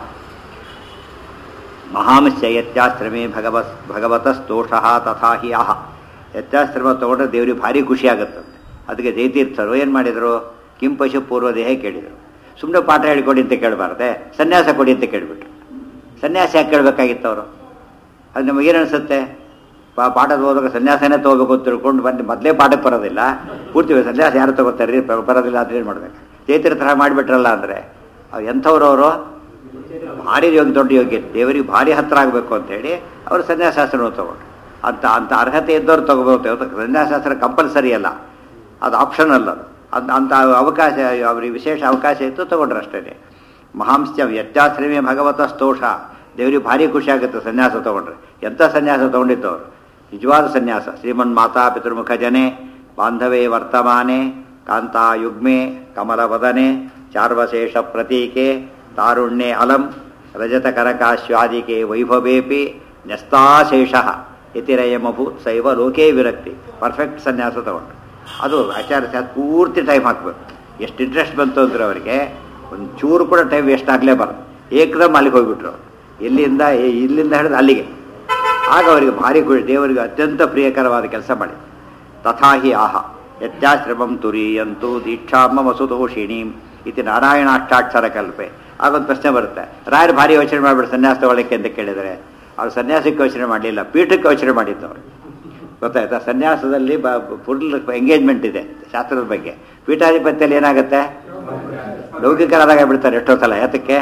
[SPEAKER 1] ಮಹಾಂಶ ಯತ್ಯಾಶ್ರಮೇ ಭಗವ ಭಗವತಸ್ತೋಷಃ ತಥಾ ಹಿ ಅಹ ಯತ್ಯಾಶ್ರಮ ತಗೊಂಡ್ರೆ ದೇವ್ರಿಗೆ ಭಾರಿ ಖುಷಿ ಆಗುತ್ತಂತೆ ಅದಕ್ಕೆ ಜಯತೀರ್ಥರು ಏನು ಮಾಡಿದರು ಕಿಂ ಪಶು ಪೂರ್ವ ದೇಹ ಕೇಳಿದರು ಸುಮ್ಮನೆ ಪಾಠ ಹೇಳಿಕೊಡಿ ಅಂತ ಕೇಳಬಾರ್ದೆ ಸನ್ಯಾಸ ಕೊಡಿ ಅಂತ ಕೇಳಿಬಿಟ್ರು ಸನ್ಯಾಸ ಯಾಕೆ ಕೇಳಬೇಕಾಗಿತ್ತು ಅವರು ಅದು ನಮಗೇನು ಅನಿಸುತ್ತೆ ಪಾ ಪಾಠದ ಹೋದಾಗ ಸನ್ಯಾಸನೇ ತೊಗೋಬೇಕು ಅಂತ ತಿಳ್ಕೊಂಡು ಬಂದು ಮೊದಲೇ ಪಾಠಕ್ಕೆ ಬರೋದಿಲ್ಲ ಪೂರ್ತಿ ಸನ್ಯಾಸ ಯಾರು ತಗೋತಾರೆ ರೀ ಬರೋದಿಲ್ಲ ಅಂತ ಏನು ಮಾಡ್ಬೇಕು ಜಯತೀರ್ಥರ ಮಾಡಿಬಿಟ್ರಲ್ಲ ಅಂದರೆ ಅವ್ರು ಎಂಥವ್ರು ಅವರು ಭಾರಿ ಯೋಗ್ಯ ದೊಡ್ಡ ಯೋಗ್ಯ ದೇವರಿಗೆ ಭಾರಿ ಹತ್ರ ಆಗಬೇಕು ಅಂತೇಳಿ ಅವರು ಸನ್ಯಾಸಾಸ್ತ್ರ ತಗೊಂಡ್ರು ಅಂತ ಅಂತ ಅರ್ಹತೆ ಇದ್ದವ್ರು ತಗೋಬೇಕು ಸನ್ಯಾಸಾಸ್ತ್ರ ಕಂಪಲ್ಸರಿ ಅಲ್ಲ ಅದು ಆಪ್ಷನಲ್ ಅದು ಅಂತ ಅಂತ ಅವಕಾಶ ಅವ್ರಿಗೆ ವಿಶೇಷ ಅವಕಾಶ ಇತ್ತು ತಗೊಂಡ್ರು ಅಷ್ಟೇ ಮಹಾಂಶ ವ್ಯತ್ಯಾಶ್ರಮೇ ಭಗವತ ಸ್ತೋಷ ದೇವರಿಗೆ ಭಾರಿ ಖುಷಿ ಆಗುತ್ತೆ ಸನ್ಯಾಸ ತಗೊಂಡ್ರೆ ಎಂಥ ಸನ್ಯಾಸ ತಗೊಂಡಿದ್ದವರು ನಿಜವಾದ ಸನ್ಯಾಸ ಶ್ರೀಮನ್ ಮಾತಾ ಪಿತೃಮುಖ ಜನೆ ಬಾಂಧವೇ ವರ್ತಮಾನೆ ಕಾಂತಾಯುಗ್ಮೆ ಕಮಲವದನೆ ಚಾರ್ವಶೇಷ ಪ್ರತೀಕೆ ತಾರುಣ್ಯೆ ಅಲಂ ರಜತ ಕರಕಾಶ್ವಾದಿಕೆ ವೈಭವೇಪಿ ನ್ಯಸ್ತಾಶೇಷ ಯತಿರಯಮಭೂತ್ ಸೈವ ಲೋಕೇ ವಿರಕ್ತಿ ಪರ್ಫೆಕ್ಟ್ ಸನ್ಯಾಸ ತಗೊಂಡು ಅದು ಆಚಾರ್ಯ ಶಾಸ್ತ್ರ ಪೂರ್ತಿ ಟೈಮ್ ಹಾಕ್ಬೇಕು ಎಷ್ಟು ಇಂಟ್ರೆಸ್ಟ್ ಬಂತು ಅಂದ್ರೆ ಅವರಿಗೆ ಒಂದು ಚೂರು ಕೂಡ ಟೈಮ್ ವೇಸ್ಟ್ ಆಗಲೇಬಾರ್ದು ಏಕದಮ್ ಅಲ್ಲಿಗೆ ಹೋಗ್ಬಿಟ್ರು ಅವ್ರು ಎಲ್ಲಿಂದ ಎ- ಇಲ್ಲಿಂದ ಹಿಡಿದು ಅಲ್ಲಿಗೆ ಆಗ ಅವರಿಗೆ ಭಾರಿ ಖುಷಿ ದೇವರಿಗೆ ಅತ್ಯಂತ ಪ್ರಿಯಕರವಾದ ಕೆಲಸ ಮಾಡಿ ತಥಾಹಿ ಆಹ ಯತ್ಯಾಶ್ರಮಂ ತುರಿಯಂತು ದೀಕ್ಷಾಮ ವಸುತೋಷಿಣೀಂ ಇತಿ ನಾರಾಯಣಾಷ್ಟಾಕ್ಷರ ಕಲ್ಪೆ ಆಗೊಂದು ಪ್ರಶ್ನೆ ಬರುತ್ತೆ ರಾಯರು ಭಾರಿ ಯೋಚನೆ ಮಾಡಿಬಿಟ್ಟು ಸನ್ಯಾಸ ತಗೊಳ್ಳಕ್ಕೆ ಅಂತ ಕೇಳಿದರೆ ಅವ್ರು ಸನ್ಯಾಸಕ್ಕೆ ಯೋಚನೆ ಮಾಡಲಿಲ್ಲ ಪೀಠಕ್ಕೆ ಯೋಚನೆ ಮಾಡಿದ್ದು ಅವರು ಗೊತ್ತಾಯ್ತಾ ಸನ್ಯಾಸದಲ್ಲಿ ಬ ಫುಲ್ ಎಂಗೇಜ್ಮೆಂಟ್ ಇದೆ ಶಾಸ್ತ್ರದ ಬಗ್ಗೆ ಪೀಠಾಧಿಪತ್ಯಲ್ಲಿ ಏನಾಗುತ್ತೆ ಲೌಕಿಕರಾದಾಗ ಬಿಡ್ತಾರೆ ಎಷ್ಟೋ ಸಲ ಯಾತಕ್ಕೆ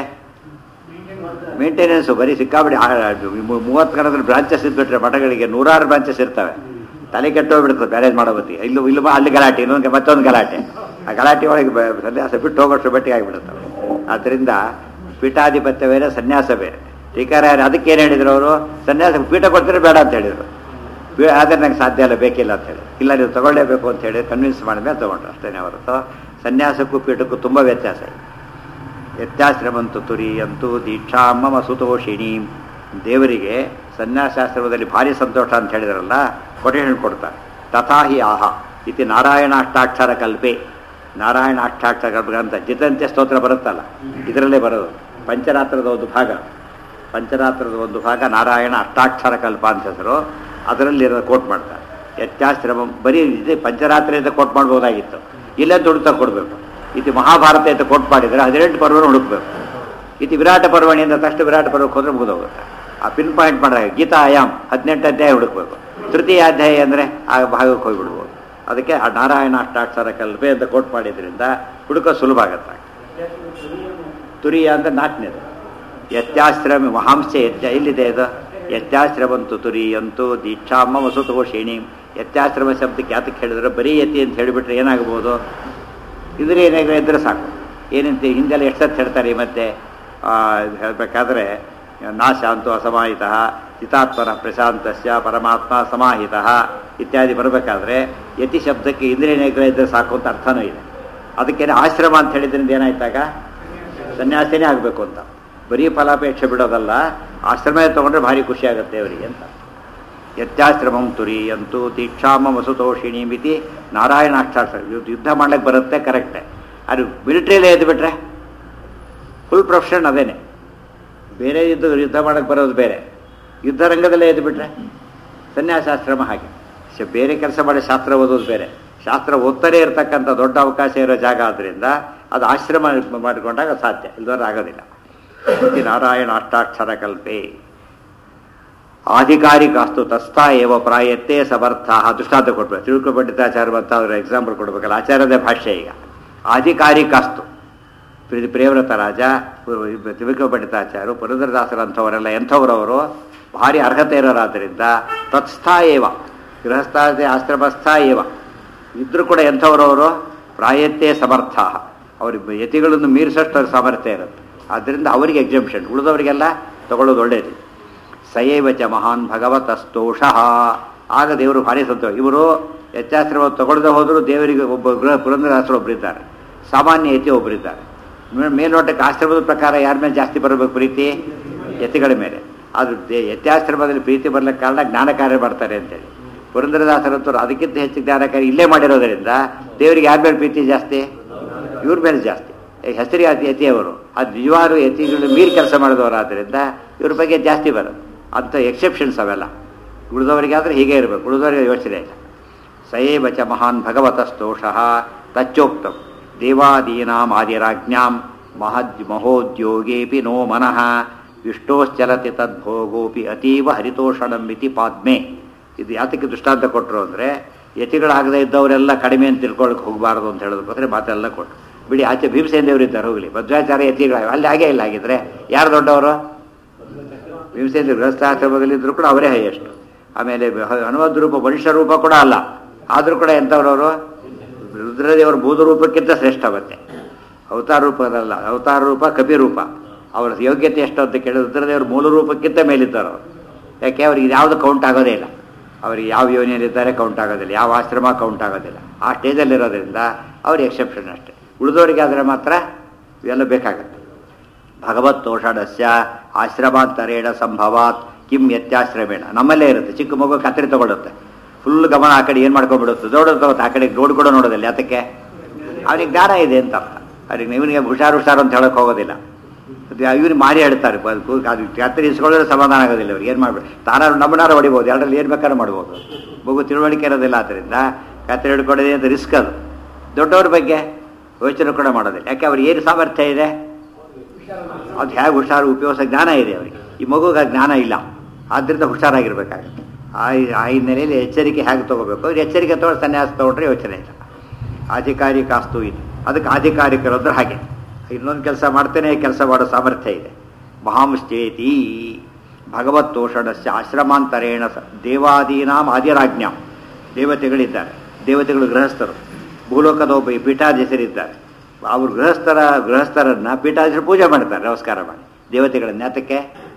[SPEAKER 1] ಮೇಂಟೆನೆನ್ಸು ಬರೀ ಸಿಕ್ಕಾಬಿಡಿ ಮೂವತ್ತು ಕಣದಲ್ಲಿ ಬ್ರಾಂಚಸ್ ಇದ್ಬಿಟ್ರೆ ಮಠಗಳಿಗೆ ನೂರಾರು ಬ್ರಾಂಚಸ್ ಇರ್ತವೆ ತಲೆ ಕೆಟ್ಟೋಗ್ಬಿಡ್ತದೆ ಮ್ಯಾರೇಜ್ ಮಾಡೋ ಬತ್ತಿ ಇಲ್ಲೂ ಇಲ್ಲಿ ಬಾ, ಅಲ್ಲಿ ಗಲಾಟೆ ಇನ್ನೊಂದು ಮತ್ತೊಂದು ಗಲಾಟೆ ಆ ಗಲಾಟೆ ಒಳಗೆ ಬ- ಸನ್ಯಾಸ ಬಿಟ್ಟು ಹೋಗೋಷ್ಟು ಬಟ್ಟಿಗೆ ಆಗಿಬಿಡುತ್ತವೆ ಆದ್ದರಿಂದ ಪೀಠಾಧಿಪತ್ಯ ಬೇರೆ ಸನ್ಯಾಸ ಬೇರೆ ಟೀಕಾರಾಯರು ಅದಕ್ಕೆ ಏನು ಹೇಳಿದ್ರು ಅವರು ಸನ್ಯಾಸ ಪೀಠ ಕೊಡ್ತಾರೆ ಬೇಡ ಅಂತ ಹೇಳಿದರು ಬೇ- ಆದರೆ ನಂಗೆ ಸಾಧ್ಯ ಇಲ್ಲ ಬೇಕಿಲ್ಲ ಅಂತ ಹೇಳಿ ಇಲ್ಲ ನೀವು ತಗೊಳ್ಳೇಬೇಕು ಅಂತ ಹೇಳಿ ಕನ್ವಿನ್ಸ್ ಮಾಡಿದ್ಮೇಲೆ ತೊಗೊಂಡ್ರು ಅಷ್ಟೇ ಹೊರತು ಸನ್ಯಾಸಕ್ಕೂ ಪೀಠಕ್ಕೂ ತುಂಬ ವ್ಯತ್ಯಾಸ ಇದೆ ವ್ಯತ್ಯಾಶ್ರಮಂತು ತುರಿಯಂತು ದೀಕ್ಷಾಮಮ ಸುತೋಷಿಣಿ ದೇವರಿಗೆ ಸನ್ಯಾಸಾಶ್ರಮದಲ್ಲಿ ಭಾರಿ ಸಂತೋಷ ಅಂತ ಹೇಳಿದ್ರಲ್ಲ ಕೊಟೇಶನ್ ಕೊಡ್ತಾರೆ ತಥಾಹಿ ಆಹ ಇತಿ ನಾರಾಯಣಾಷ್ಟಾಕ್ಷರ ಕಲ್ಪೆ ನಾರಾಯಣಾಷ್ಟಾಕ್ಷರ ಕಲ್ಪೆ ಅಂತ ಜಿತಂತ್ಯ ಸ್ತೋತ್ರ ಬರುತ್ತಲ್ಲ ಇದರಲ್ಲೇ ಬರೋದು ಪಂಚರಾತ್ರದ ಒಂದು ಭಾಗ ಪಂಚರಾತ್ರದ ಒಂದು ಭಾಗ ನಾರಾಯಣ ಅಷ್ಟಾಕ್ಷರ ಕಲ್ಪ ಅಂತ ಹೆಸರು ಅದರಲ್ಲಿ ಕೋಟ್ ಮಾಡ್ತಾರೆ ವ್ಯತ್ಯಾಶ್ರಮ ಬರೀ ಇದು ಪಂಚರಾತ್ರಿ ಅಂತ ಕೋಟ್ ಮಾಡ್ಬೋದಾಗಿತ್ತು ಇಲ್ಲೇ ದುಡ್ತಾ ಕೊಡಬೇಕು ಇದು ಮಹಾಭಾರತ ಅಂತ ಕೋಟ್ ಮಾಡಿದರೆ ಹದಿನೆಂಟು ಪರ್ವನ ಹುಡುಕ್ಬೇಕು ಇತಿ ವಿರಾಟ ಪರ್ವಣಿಯಿಂದ ತಕ್ಷಣ ವಿರಾಟ ಪರ್ವಕ್ಕೆ ಹೋದ್ರೆ ಮುಗಿದೋಗುತ್ತೆ ಆ ಪಿನ್ ಪಾಯಿಂಟ್ ಮಾಡಿದಾಗ ಗೀತಾ ಆಯಾಮ್ ಹದಿನೆಂಟು ಅಧ್ಯಾಯ ಹುಡುಕ್ಬೇಕು ತೃತೀಯ ಅಧ್ಯಾಯ ಅಂದರೆ ಆ ಭಾಗಕ್ಕೆ ಹೋಗ್ಬಿಡ್ಬೋದು ಅದಕ್ಕೆ ಆ ನಾರಾಯಣ ಅಷ್ಟಾಕ್ಷರ ಕಲ್ಪೆ ಅಂತ ಕೋಟ್ ಮಾಡಿದ್ರಿಂದ ಹುಡುಕೋ ಸುಲಭ ಆಗತ್ತೆ ತುರಿಯ ಅಂತ ನಾಲ್ಕನೇದು ಯತ್ಯಾಶ್ರಮ ಮಹಾಂಶ ಯತ್ಯ ಎಲ್ಲಿದೆ ಇದು ಯತ್ಯಾಶ್ರಮಂತು ತುರಿಯಂತು ದೀಕ್ಷಾಮ್ಮ ವಸುತೋಷಿಣಿ ಯತ್ಯಾಶ್ರಮ ಶಬ್ದಕ್ಕೆ ಯಾತಕ್ಕೆ ಹೇಳಿದ್ರೆ ಬರೀ ಯತಿ ಅಂತ ಹೇಳಿಬಿಟ್ರೆ ಏನಾಗ್ಬೋದು ಇದ್ರೆ ಏನಾಗ ಇದ್ರೆ ಸಾಕು ಏನಂತ ಹಿಂದೆಲ್ಲ ಎಷ್ಟು ಸತ್ತು ಹೇಳ್ತಾರೆ ಮತ್ತೆ ಆ, ಹೇಳ್ಬೇಕಾದ್ರೆ ನಾಶ ಅಂತೂ ಅಸಮಾಹಿತ ಚಿತಾತ್ಮನ ಪ್ರಶಾಂತಸ್ಯ ಪರಮಾತ್ಮ ಸಮಾಹಿತ ಇತ್ಯಾದಿ ಬರಬೇಕಾದ್ರೆ ಯತಿ ಶಬ್ದಕ್ಕೆ ಇಂದ್ರಿಯ ನಿಗ್ರಹ ಇದ್ದರೆ ಸಾಕು ಅಂತ ಅರ್ಥನೂ ಇದೆ ಅದಕ್ಕೇನೆ ಆಶ್ರಮ ಅಂತ ಹೇಳಿದ್ರಿಂದ ಏನಾಯ್ತಾಗ ಸನ್ಯಾಸಿನೇ ಆಗಬೇಕು ಅಂತ ಬರೀ ಫಲಾಪೇಕ್ಷೆ ಬಿಡೋದಲ್ಲ ಆಶ್ರಮ ತಗೊಂಡ್ರೆ ಭಾರಿ ಖುಷಿ ಆಗುತ್ತೆ ಅವರಿಗೆ ಅಂತ ಯತ್ಯಾಶ್ರಮಂ ತುರಿ ಅಂತೂ ದೀಕ್ಷಾಮ ವಸುತೋಷಿಣಿ ಮಿತಿ ನಾರಾಯಣಾಕ್ಷಾಕ್ಷರ ಯುದ್ಧ ಮಾಡ್ಲಿಕ್ಕೆ ಬರುತ್ತೆ ಕರೆಕ್ಟೇ ಅದು ಮಿಲಿಟ್ರಿಯಲ್ಲೇ ಎದ್ದು ಬಿಟ್ರೆ ಫುಲ್ ಪ್ರೊಫೆಷನ್ ಅದೇನೆ ಬೇರೆ ಯುದ್ಧ ಯುದ್ಧ ಮಾಡಕ್ಕೆ ಬರೋದು ಬೇರೆ ಯುದ್ಧ ರಂಗದಲ್ಲೇ ಎದ್ದು ಬಿಟ್ರೆ ಸನ್ಯಾಸಾಶ್ರಮ ಹಾಗೆ ಶ- ಬೇರೆ ಕೆಲಸ ಮಾಡಿ ಶಾಸ್ತ್ರ ಓದೋದು ಬೇರೆ ಶಾಸ್ತ್ರ ಓದ್ತಾನೆ ಇರತಕ್ಕಂಥ ದೊಡ್ಡ ಅವಕಾಶ ಇರೋ ಜಾಗ ಆದ್ದರಿಂದ ಅದು ಆಶ್ರಮ ಮಾಡಿಕೊಂಡಾಗ ಸಾಧ್ಯ ಇಲ್ದವ್ರು ಆಗೋದಿಲ್ಲ ಇತಿ ನಾರಾಯಣ ಅಷ್ಟಾಕ್ಷರ ಕಲ್ಪೆ ಆಧಿಕಾರಿಕಾಸ್ತು ತಸ್ಥಾ ಏವ ಪ್ರಾಯತ್ತೆ ಸಮರ್ಥ ದೃಷ್ಟಾಂತ ಕೊಡ್ಬೇಕು ತಿರುಕುಪಂಡಿತಾಚಾರ್ಯ ಅಂತ ಅವ್ರ ಎಕ್ಸಾಂಪಲ್ ಕೊಡ್ಬೇಕಲ್ಲ ಆಚಾರ್ಯದ ಭಾಷೆ ಈಗ ಆಧಿಕಾರಿಕಾಸ್ತು ಪ್ರಿ- ಪ್ರಿಯವ್ರತ ರಾಜ ತಿರುಕುಪಂಡಿತಾಚಾರ್ಯ ಪುರಂದರದಾಸರಂಥವರೆಲ್ಲ ಎಂಥವರವರು ಭಾರಿ ಅರ್ಹತೆ ಇರೋರಾದ್ದರಿಂದ ತತ್ಸ್ಥಾ ಏವ ಗೃಹಸ್ಥಾದಿ ಆಶ್ರಮಸ್ಥ ಏವ ಇದ್ರೂ ಕೂಡ ಎಂಥವರವರು ಪ್ರಾಯತ್ತೇ ಸಮರ್ಥ ಅವ್ರಿಗೆ ಯತಿಗಳನ್ನು ಮೀರಿಸಷ್ಟು ಅವ್ರ ಸಾಮರ್ಥ್ಯ ಇರುತ್ತೆ ಆದ್ದರಿಂದ ಅವರಿಗೆ ಎಕ್ಸಂಪ್ಷನ್ ಉಳಿದವರಿಗೆಲ್ಲ ತಗೊಳ್ಳೋದು ಒಳ್ಳೆಯದು ಸಯೈವ ಚ ಮಹಾನ್ ಭಗವತಸ್ತೋಷಃ ಆಗ ದೇವರು ಭಾರಿ ಸಂತೋಷ ಇವರು ಯತ್ಯಾಶ್ರಮ ತಗೊಳ್ಳದೆ ಹೋದರೂ ದೇವರಿಗೆ ಒಬ್ಬ ಗೃಹ ಪುರಂದರದಾಸರು ಒಬ್ಬರಿದ್ದಾರೆ ಸಾಮಾನ್ಯ ಯತಿ ಒಬ್ಬರಿದ್ದಾರೆ ಮೇ- ಮೇಲ್ನೋಟಕ್ಕೆ ಆಶ್ರಮದ ಪ್ರಕಾರ ಯಾರ ಮೇಲೆ ಜಾಸ್ತಿ ಬರಬೇಕು ಪ್ರೀತಿ ಯತಿಗಳ ಮೇಲೆ ಆದ್ರೆ ದೇ- ಯತ್ಯಾಶ್ರಮದಲ್ಲಿ ಪ್ರೀತಿ ಬರ್ಲಿಕ್ಕೆ ಕಾರಣ ಜ್ಞಾನ ಕಾರ್ಯ ಮಾಡ್ತಾರೆ ಅಂತೇಳಿ ಪುರಂದರದಾಸರಂತರು ಅದಕ್ಕಿಂತ ಹೆಚ್ಚು ಜ್ಞಾನ ಕಾರ್ಯ ಇಲ್ಲೇ ಮಾಡಿರೋದರಿಂದ ದೇವರಿಗೆ ಯಾರ ಮೇಲೆ ಪ್ರೀತಿ ಜಾಸ್ತಿ ಇವ್ರ ಮೇಲೆ ಜಾಸ್ತಿ ಈ ಹೆಸರಿಗೆ ಅತಿ ಯತಿಯವರು ಅದು ನಿಜವಾರು ಯತಿಗಳು ಮೀರಿ ಕೆಲಸ ಮಾಡಿದವರಾದ್ದರಿಂದ ಇವ್ರ ಬಗ್ಗೆ ಜಾಸ್ತಿ ಬರೋದು ಅಂಥ ಎಕ್ಸೆಪ್ಷನ್ಸ್ ಅವೆಲ್ಲ ಉಳಿದವರಿಗಾದ್ರೆ ಹೀಗೆ ಇರಬೇಕು ಉಳಿದವರಿಗೆ ಯೋಚನೆ ಇಲ್ಲ ಸಯೇವ ಚ ಮಹಾನ್ ಭಗವತಸ್ತೋಷಃ ತಚ್ಚೋಕ್ತಂ ದೇವಾದೀನಾಂ ಆದಿರಾಜ್ಞಾಂ ಮಹದ್ ಮಹೋದ್ಯೋಗೇಪಿ ನೋ ಮನಃ ವಿಷ್ಟೋಶ್ಚಲತಿ ತದ್ಭೋಗೋಪಿ ಅತೀವ ಹರಿತೋಷಣಂ ಇತಿ ಪಾದ್ಮೆ ಇದು ಯಾತಕ್ಕೆ ದೃಷ್ಟಾಂತ ಕೊಟ್ಟರು ಅಂದರೆ ಯತಿಗಳಾಗದೇ ಇದ್ದವರೆಲ್ಲ ಕಡಿಮೆ ಅಂತ ತಿಳ್ಕೊಳಕ್ಕೆ ಹೋಗಬಾರ್ದು ಅಂತ ಹೇಳೋದಕ್ಕೋಸ್ಕರ ಮಾತೆಲ್ಲ ಕೊಟ್ಟರು ಬಿಡಿ ಆಚೆ ಭೀಮಸೇನ ದೇವರು ಇದ್ದಾರೆ ಹೋಗಲಿ ಮಧ್ವಾಚಾರ್ಯ ಯತಿಗಳು ಅಲ್ಲಿ ಹಾಗೆ ಇಲ್ಲ ಆಗಿದ್ರೆ ಯಾರು ದೊಡ್ಡವರು ಭೀಮಸೇನ ಗೃಹಸ್ಥಾಶ್ರಮದಲ್ಲಿ ಇದ್ರು ಕೂಡ ಅವರೇ ಹೈಯೆಸ್ಟ್ ಆಮೇಲೆ ಹ- ಹನುಮದ್ ರೂಪ ಮನುಷ್ಯ ರೂಪ ಕೂಡ ಅಲ್ಲ ಆದರೂ ಕೂಡ ಎಂಥವ್ರವರು ರುದ್ರದೇವರ ಬೂದ ರೂಪಕ್ಕಿಂತ ಶ್ರೇಷ್ಠ ಮತ್ತೆ ಅವತಾರ ರೂಪದಲ್ಲ ಅವತಾರ ರೂಪ ಕಪಿ ರೂಪ ಅವರ ಯೋಗ್ಯತೆ ಎಷ್ಟು ಅಂತ ಕೇಳಿ ರುದ್ರದೇವರ ಮೂಲ ರೂಪಕ್ಕಿಂತ ಮೇಲಿದ್ದಾರೆ ಅವರು ಯಾಕೆ ಅವ್ರಿಗೆ ಯಾವುದು ಕೌಂಟ್ ಆಗೋದೇ ಇಲ್ಲ ಅವರಿಗೆ ಯಾವ ಯೋನಿಯಲ್ಲಿದ್ದಾರೆ ಕೌಂಟ್ ಆಗೋದಿಲ್ಲ ಯಾವ ಆಶ್ರಮ ಕೌಂಟ್ ಆಗೋದಿಲ್ಲ ಆ ಸ್ಟೇಜಲ್ಲಿರೋದ್ರಿಂದ ಅವ್ರಿಗೆ ಎಕ್ಸೆಪ್ಷನ್ ಅಷ್ಟೇ ಉಳಿದವರಿಗೆ ಆದರೆ ಮಾತ್ರ ಇವೆಲ್ಲ ಬೇಕಾಗುತ್ತೆ ಭಗವತ್ ತೋಷಣಸ್ಯ ಆಶ್ರಮಾಂತರೇಣ ಸಂಭವಾತ್ ಕಿಂ ವ್ಯತ್ಯಾಶ್ರಮೇಣ ನಮ್ಮಲ್ಲೇ ಇರುತ್ತೆ ಚಿಕ್ಕ ಮಗು ಕತ್ತರಿ ತಗೊಳುತ್ತೆ ಫುಲ್ ಗಮನ ಆ ಕಡೆ ಏನು ಮಾಡ್ಕೊಂಡ್ಬಿಡುತ್ತೆ ದೊಡ್ಡದು ತಗೋತ್ತೆ ಆ ಕಡೆ ರೋಡ್ ಕೂಡ ನೋಡೋದಿಲ್ಲ ಯಾತಕ್ಕೆ ಅವನಿಗೆ ಜ್ಞಾನ ಇದೆ ಅಂತ ಅರ್ಥ ಅವ್ರಿಗೆ ಇವನಿಗೆ ಹುಷಾರು ಹುಷಾರು ಅಂತ ಹೇಳಕ್ ಹೋಗೋದಿಲ್ಲ ಇವ್ರು ಮಾರಿ ಹೇಳ್ತಾರೆ ಬ- ಕು- ಅದು ಕತ್ತರಿ ಇಸ್ಕೊಳ್ಳೋದ್ರೆ ಸಮಾಧಾನ ಆಗೋದಿಲ್ಲ ಅವ್ರಿಗೆ ಏನು ಮಾಡ್ಬೇಕು ತಾನಾರು ನಮ್ಮನಾರು ಹೊಡಿಬೋದು ಎರಡರಲ್ಲಿ ಏನು ಬೇಕಾದ್ರೂ ಮಾಡ್ಬೋದು ಮಗು ತಿಳುವಳಿಕೆ ಇರೋದಿಲ್ಲ ಆದ್ದರಿಂದ ಕತ್ತರಿ ಹಿಡ್ಕೊಳ್ಳೋದೇ ಅಂತ ರಿಸ್ಕ್ ಅದು ದೊಡ್ಡವ್ರ ಬಗ್ಗೆ ಯೋಚನೆ ಕೂಡ ಮಾಡೋದಿಲ್ಲ ಯಾಕೆ ಅವ್ರಿಗೆ ಏನು ಸಾಮರ್ಥ್ಯ ಇದೆ ಅದು ಹೇಗೆ ಹುಷಾರು ಉಪಯೋಗ ಜ್ಞಾನ ಇದೆ ಅವರಿಗೆ ಈ ಮಗುಗೆ ಆ ಜ್ಞಾನ ಇಲ್ಲ ಆದ್ದರಿಂದ ಹುಷಾರಾಗಿರ್ಬೇಕಾಗುತ್ತೆ ಆ ಆ ಹಿನ್ನೆಲೆಯಲ್ಲಿ ಎಚ್ಚರಿಕೆ ಹೇಗೆ ತಗೋಬೇಕು ಅವ್ರು ಎಚ್ಚರಿಕೆ ತಗೊಂಡು ಸನ್ಯಾಸ ತಗೊಂಡ್ರೆ ಯೋಚನೆ ಇಲ್ಲ ಆಧಿಕಾರಿಕಾಸ್ತು ಇದೆ ಅದಕ್ಕೆ ಆಧಿಕಾರಿಕರು ಅಂದ್ರೆ ಹಾಗೆ ಇನ್ನೊಂದು ಕೆಲಸ ಮಾಡ್ತೇನೆ ಕೆಲಸ ಮಾಡೋ ಸಾಮರ್ಥ್ಯ ಇದೆ ಮಹಾಂಶ್ಚೇತಿ ಭಗವತ್ ತೋಷಣಸ್ಯ ಆಶ್ರಮಾಂತರೇಣ ಸ ದೇವಾದೀನಾಂ ಆದಿರಾಜ್ಞಾಂ ದೇವತೆಗಳಿದ್ದಾರೆ ದೇವತೆಗಳು ಗೃಹಸ್ಥರು ಭೂಲೋಕದ ಒಬ್ಬ ಪೀಠಾಧೀಶರಿದ್ದಾರೆ ಅವರು ಗೃಹಸ್ಥರ ಗೃಹಸ್ಥರನ್ನ ಪೀಠಾಧೀಶರು ಪೂಜೆ ಮಾಡ್ತಾರೆ ನಮಸ್ಕಾರ ಮಾಡಿ ದೇವತೆಗಳನ್ನ ಯಾತಕ್ಕೆ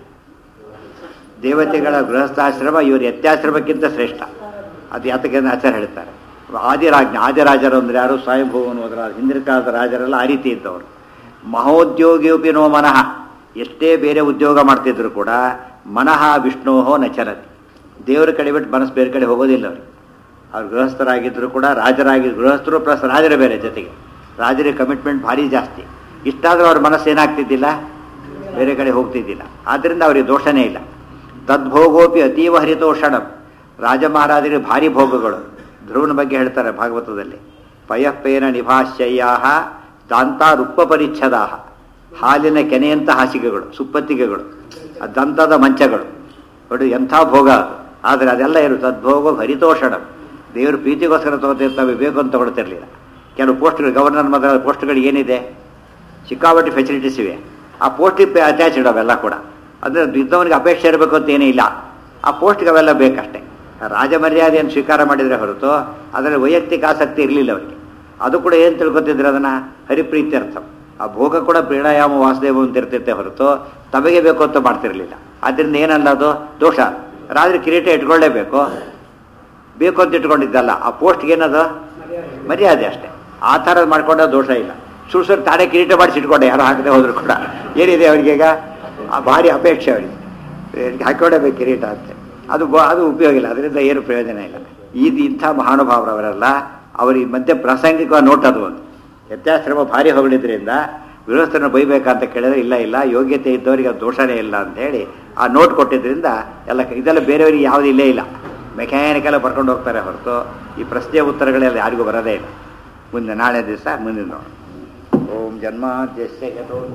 [SPEAKER 1] ದೇವತೆಗಳ ಗೃಹಸ್ಥಾಶ್ರಮ ಇವರು ಯತ್ಯಾಶ್ರಮಕ್ಕಿಂತ ಶ್ರೇಷ್ಠ ಅದು ಯಾತಕ್ಕೆ ಅಂತ ಆಚಾರ್ಯ ಹೇಳ್ತಾರೆ ಆದಿರಾಜ್ಞ ಆದಿರಾಜರು ಅಂದ್ರೆ ಯಾರು ಸ್ವಯಂಭೂವನು ಅದರ ಹಿಂದಿನ ಕಾಲದ ರಾಜರೆಲ್ಲ ಆ ರೀತಿ ಇದ್ದವರು ಮಹೋದ್ಯೋಗಿಯೋಪಿ ನೋ ಮನಃ ಎಷ್ಟೇ ಬೇರೆ ಉದ್ಯೋಗ ಮಾಡ್ತಿದ್ರು ಕೂಡ ಮನಃ ವಿಷ್ಣೋಹೋ ನಚರತಿ ದೇವರ ಕಡೆ ಬಿಟ್ಟು ಮನಸ್ಸು ಬೇರೆ ಕಡೆ ಹೋಗೋದಿಲ್ಲ ಅವ್ರಿಗೆ ಅವ್ರು ಗೃಹಸ್ಥರಾಗಿದ್ರು ಕೂಡ ರಾಜರಾಗಿ ಗೃಹಸ್ಥರು ಪ್ಲಸ್ ರಾಜರೇ ಬೇರೆ ಜೊತೆಗೆ ರಾಜರಿಗೆ ಕಮಿಟ್ಮೆಂಟ್ ಭಾರಿ ಜಾಸ್ತಿ ಇಷ್ಟಾದರೂ ಅವ್ರ ಮನಸ್ಸು ಏನಾಗ್ತಿದ್ದಿಲ್ಲ ಬೇರೆ ಕಡೆ ಹೋಗ್ತಿದ್ದಿಲ್ಲ ಆದ್ದರಿಂದ ಅವರಿಗೆ ದೋಷನೇ ಇಲ್ಲ ತದ್ಭೋಗೋಪಿ ಅತೀವ ಹರಿತೋಷಣಂ ರಾಜ ಮಹಾರಾಜರಿಗೆ ಭಾರಿ ಭೋಗಗಳು ಧ್ರುವನ ಬಗ್ಗೆ ಹೇಳ್ತಾರೆ ಭಾಗವತದಲ್ಲಿ ಪಯಃಪೇನ ನಿಭಾಶ್ಚಯ್ಯಾ ದಾಂತಾರುಪ್ಪ ಪರಿಚ್ಛದಾ ಹಾಲಿನ ಕೆನೆಯಂಥ ಹಾಸಿಗೆಗಳು ಸುಪ್ಪತ್ತಿಗೆಗಳು ಆ ದಂತದ ಮಂಚಗಳು ನೋಡಿ ಎಂಥ ಭೋಗ ಅದು ಆದರೆ ಅದೆಲ್ಲ ಇರು ತದ್ಭೋಗ ಹರಿತೋಷಣ ದೇವರು ಪ್ರೀತಿಗೋಸ್ಕರ ತಗೋತಿರ್ತಾವೆ ಬೇಕು ಅಂತ ತಗೊಳ್ತಿರ್ಲಿಲ್ಲ ಕೆಲವು ಪೋಸ್ಟ್ಗಳು ಗವರ್ನರ್ ಮದ ಪೋಸ್ಟ್ಗಳು ಏನಿದೆ ಸಿಕ್ಕಾಪಟ್ಟೆ ಫೆಸಿಲಿಟೀಸ್ ಇವೆ ಆ ಪೋಸ್ಟಿಗೆ ಅಟ್ಯಾಚ್ಡ್ ಅವೆಲ್ಲ ಕೂಡ ಅಂದರೆ ಇದ್ದವನಿಗೆ ಅಪೇಕ್ಷೆ ಇರಬೇಕು ಅಂತ ಏನೂ ಇಲ್ಲ ಆ ಪೋಸ್ಟ್ಗೆ ಅವೆಲ್ಲ ಬೇಕಷ್ಟೇ ರಾಜ ಮರ್ಯಾದೆಯನ್ನು ಸ್ವೀಕಾರ ಮಾಡಿದರೆ ಹೊರತು ಅದರ ವೈಯಕ್ತಿಕ ಆಸಕ್ತಿ ಇರಲಿಲ್ಲ ಅವರಿಗೆ ಅದು ಕೂಡ ಏನು ತಿಳ್ಕೊತಿದ್ರೆ ಅದನ್ನು ಹರಿಪ್ರೀತ್ಯರ್ಥ ಆ ಭೋಗ ಕೂಡ ಪ್ರೀಣಾಯಾಮ ವಾಸುದೇವ ಅಂತ ಇರ್ತಿರ್ತೆ ಹೊರತು ತಮಗೆ ಬೇಕು ಅಂತ ಮಾಡ್ತಿರ್ಲಿಲ್ಲ ಆದ್ದರಿಂದ ಏನಲ್ಲ ಅದು ದೋಷ ರಾತ್ರಿ ಕಿರೀಟ ಇಟ್ಕೊಳ್ಳೇಬೇಕು ಬೇಕು ಅಂತ ಇಟ್ಕೊಂಡಿದ್ದಲ್ಲ ಆ ಪೋಸ್ಟ್ಗೆ ಏನದು ಮರ್ಯಾದೆ ಅಷ್ಟೇ ಆ ಥರದ್ದು ಮಾಡ್ಕೊಂಡ ದೋಷ ಇಲ್ಲ ಸುಳ್ಳು ಸುಳ್ಳು ತಾನೇ ಕಿರೀಟ ಮಾಡಿಸಿ ಇಟ್ಕೊಂಡೆ ಯಾರು ಹಾಕದೆ ಹೋದ್ರು ಕೂಡ ಏನಿದೆ ಅವರಿಗೆ ಈಗ ಆ ಭಾರಿ ಅಪೇಕ್ಷೆ ಅವರಿಗೆ ಹಾಕೊಳ್ಳೇಬೇಕು ಕಿರೀಟ ಅಂತ ಅದು ಬ- ಅದು ಉಪಯೋಗ ಇಲ್ಲ ಅದರಿಂದ ಏನು ಪ್ರಯೋಜನ ಇಲ್ಲ ಇದು ಇಂಥ ಮಹಾನುಭಾವರವರೆಲ್ಲ ಅವರಿಗೆ ಮಧ್ಯೆ ಪ್ರಾಸಂಗಿಕ ನೋಟ್ ಅದು ಒಂದು ವ್ಯತ್ಯಾಶ್ರಮ ಭಾರಿ ಹೊಗಳಿದ್ರಿಂದ ಗೃಹಸ್ಥರನ್ನ ಬೈಬೇಕಂತ ಕೇಳಿದ್ರೆ ಇಲ್ಲ ಇಲ್ಲ ಯೋಗ್ಯತೆ ಇದ್ದವರಿಗೆ ಅದು ದೋಷನೇ ಇಲ್ಲ ಅಂತ ಹೇಳಿ ಆ ನೋಟ್ ಕೊಟ್ಟಿದ್ರಿಂದ ಎಲ್ಲ ಇದೆಲ್ಲ ಬೇರೆಯವರಿಗೆ ಯಾವುದೂ ಇಲ್ಲೇ ಇಲ್ಲ ಮೆಕ್ಯಾನಿಕಲ್ ಬರ್ಕೊಂಡು ಹೋಗ್ತಾರೆ ಹೊರತು ಈ ಪ್ರಶ್ನೆ ಉತ್ತರಗಳೆಲ್ಲ ಯಾರಿಗೂ ಬರೋದೇ ಇಲ್ಲ ಮುಂದೆ ನಾಳೆ ದಿವಸ ಮುಂದಿನ ನೋಡು ಓಂ ಜನ್ಮಾದ್ಯಸ್ಯ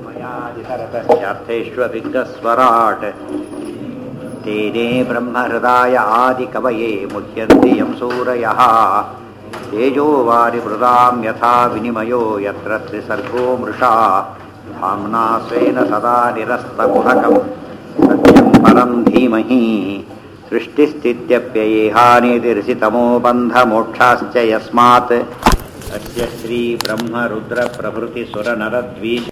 [SPEAKER 1] ಯಥೋನ್ಮಯಾದಿತರತಶ್ಚಾರ್ಥೇಶ್ವವಿಘ್ನಸ್ವರಾಟ್ ತೇನೇ ಬ್ರಹ್ಮಹೃದಾಯ ಆದಿಕವಯೇ ಮುಹ್ಯಂತಿ ಯಂ ಸೂರಯಃ ತೇಜೋ ವಾರಿಮೃದಾಂ ಯಥಾ ವಿನಿಮಯೋ ಯತ್ರ ತ್ರಿಸರ್ಗೋ ಮೃಷಾ धाम्ना स्वेन सदा निरस्तकुहकं सत्यं परं धीमहि सृष्टिस्थित्यप्ययेहानिदिर्षितमो बन्धमोक्षाश्च यस्मात् अस्य श्रीब्रह्मरुद्रप्रभृतिसुरनरद्वीष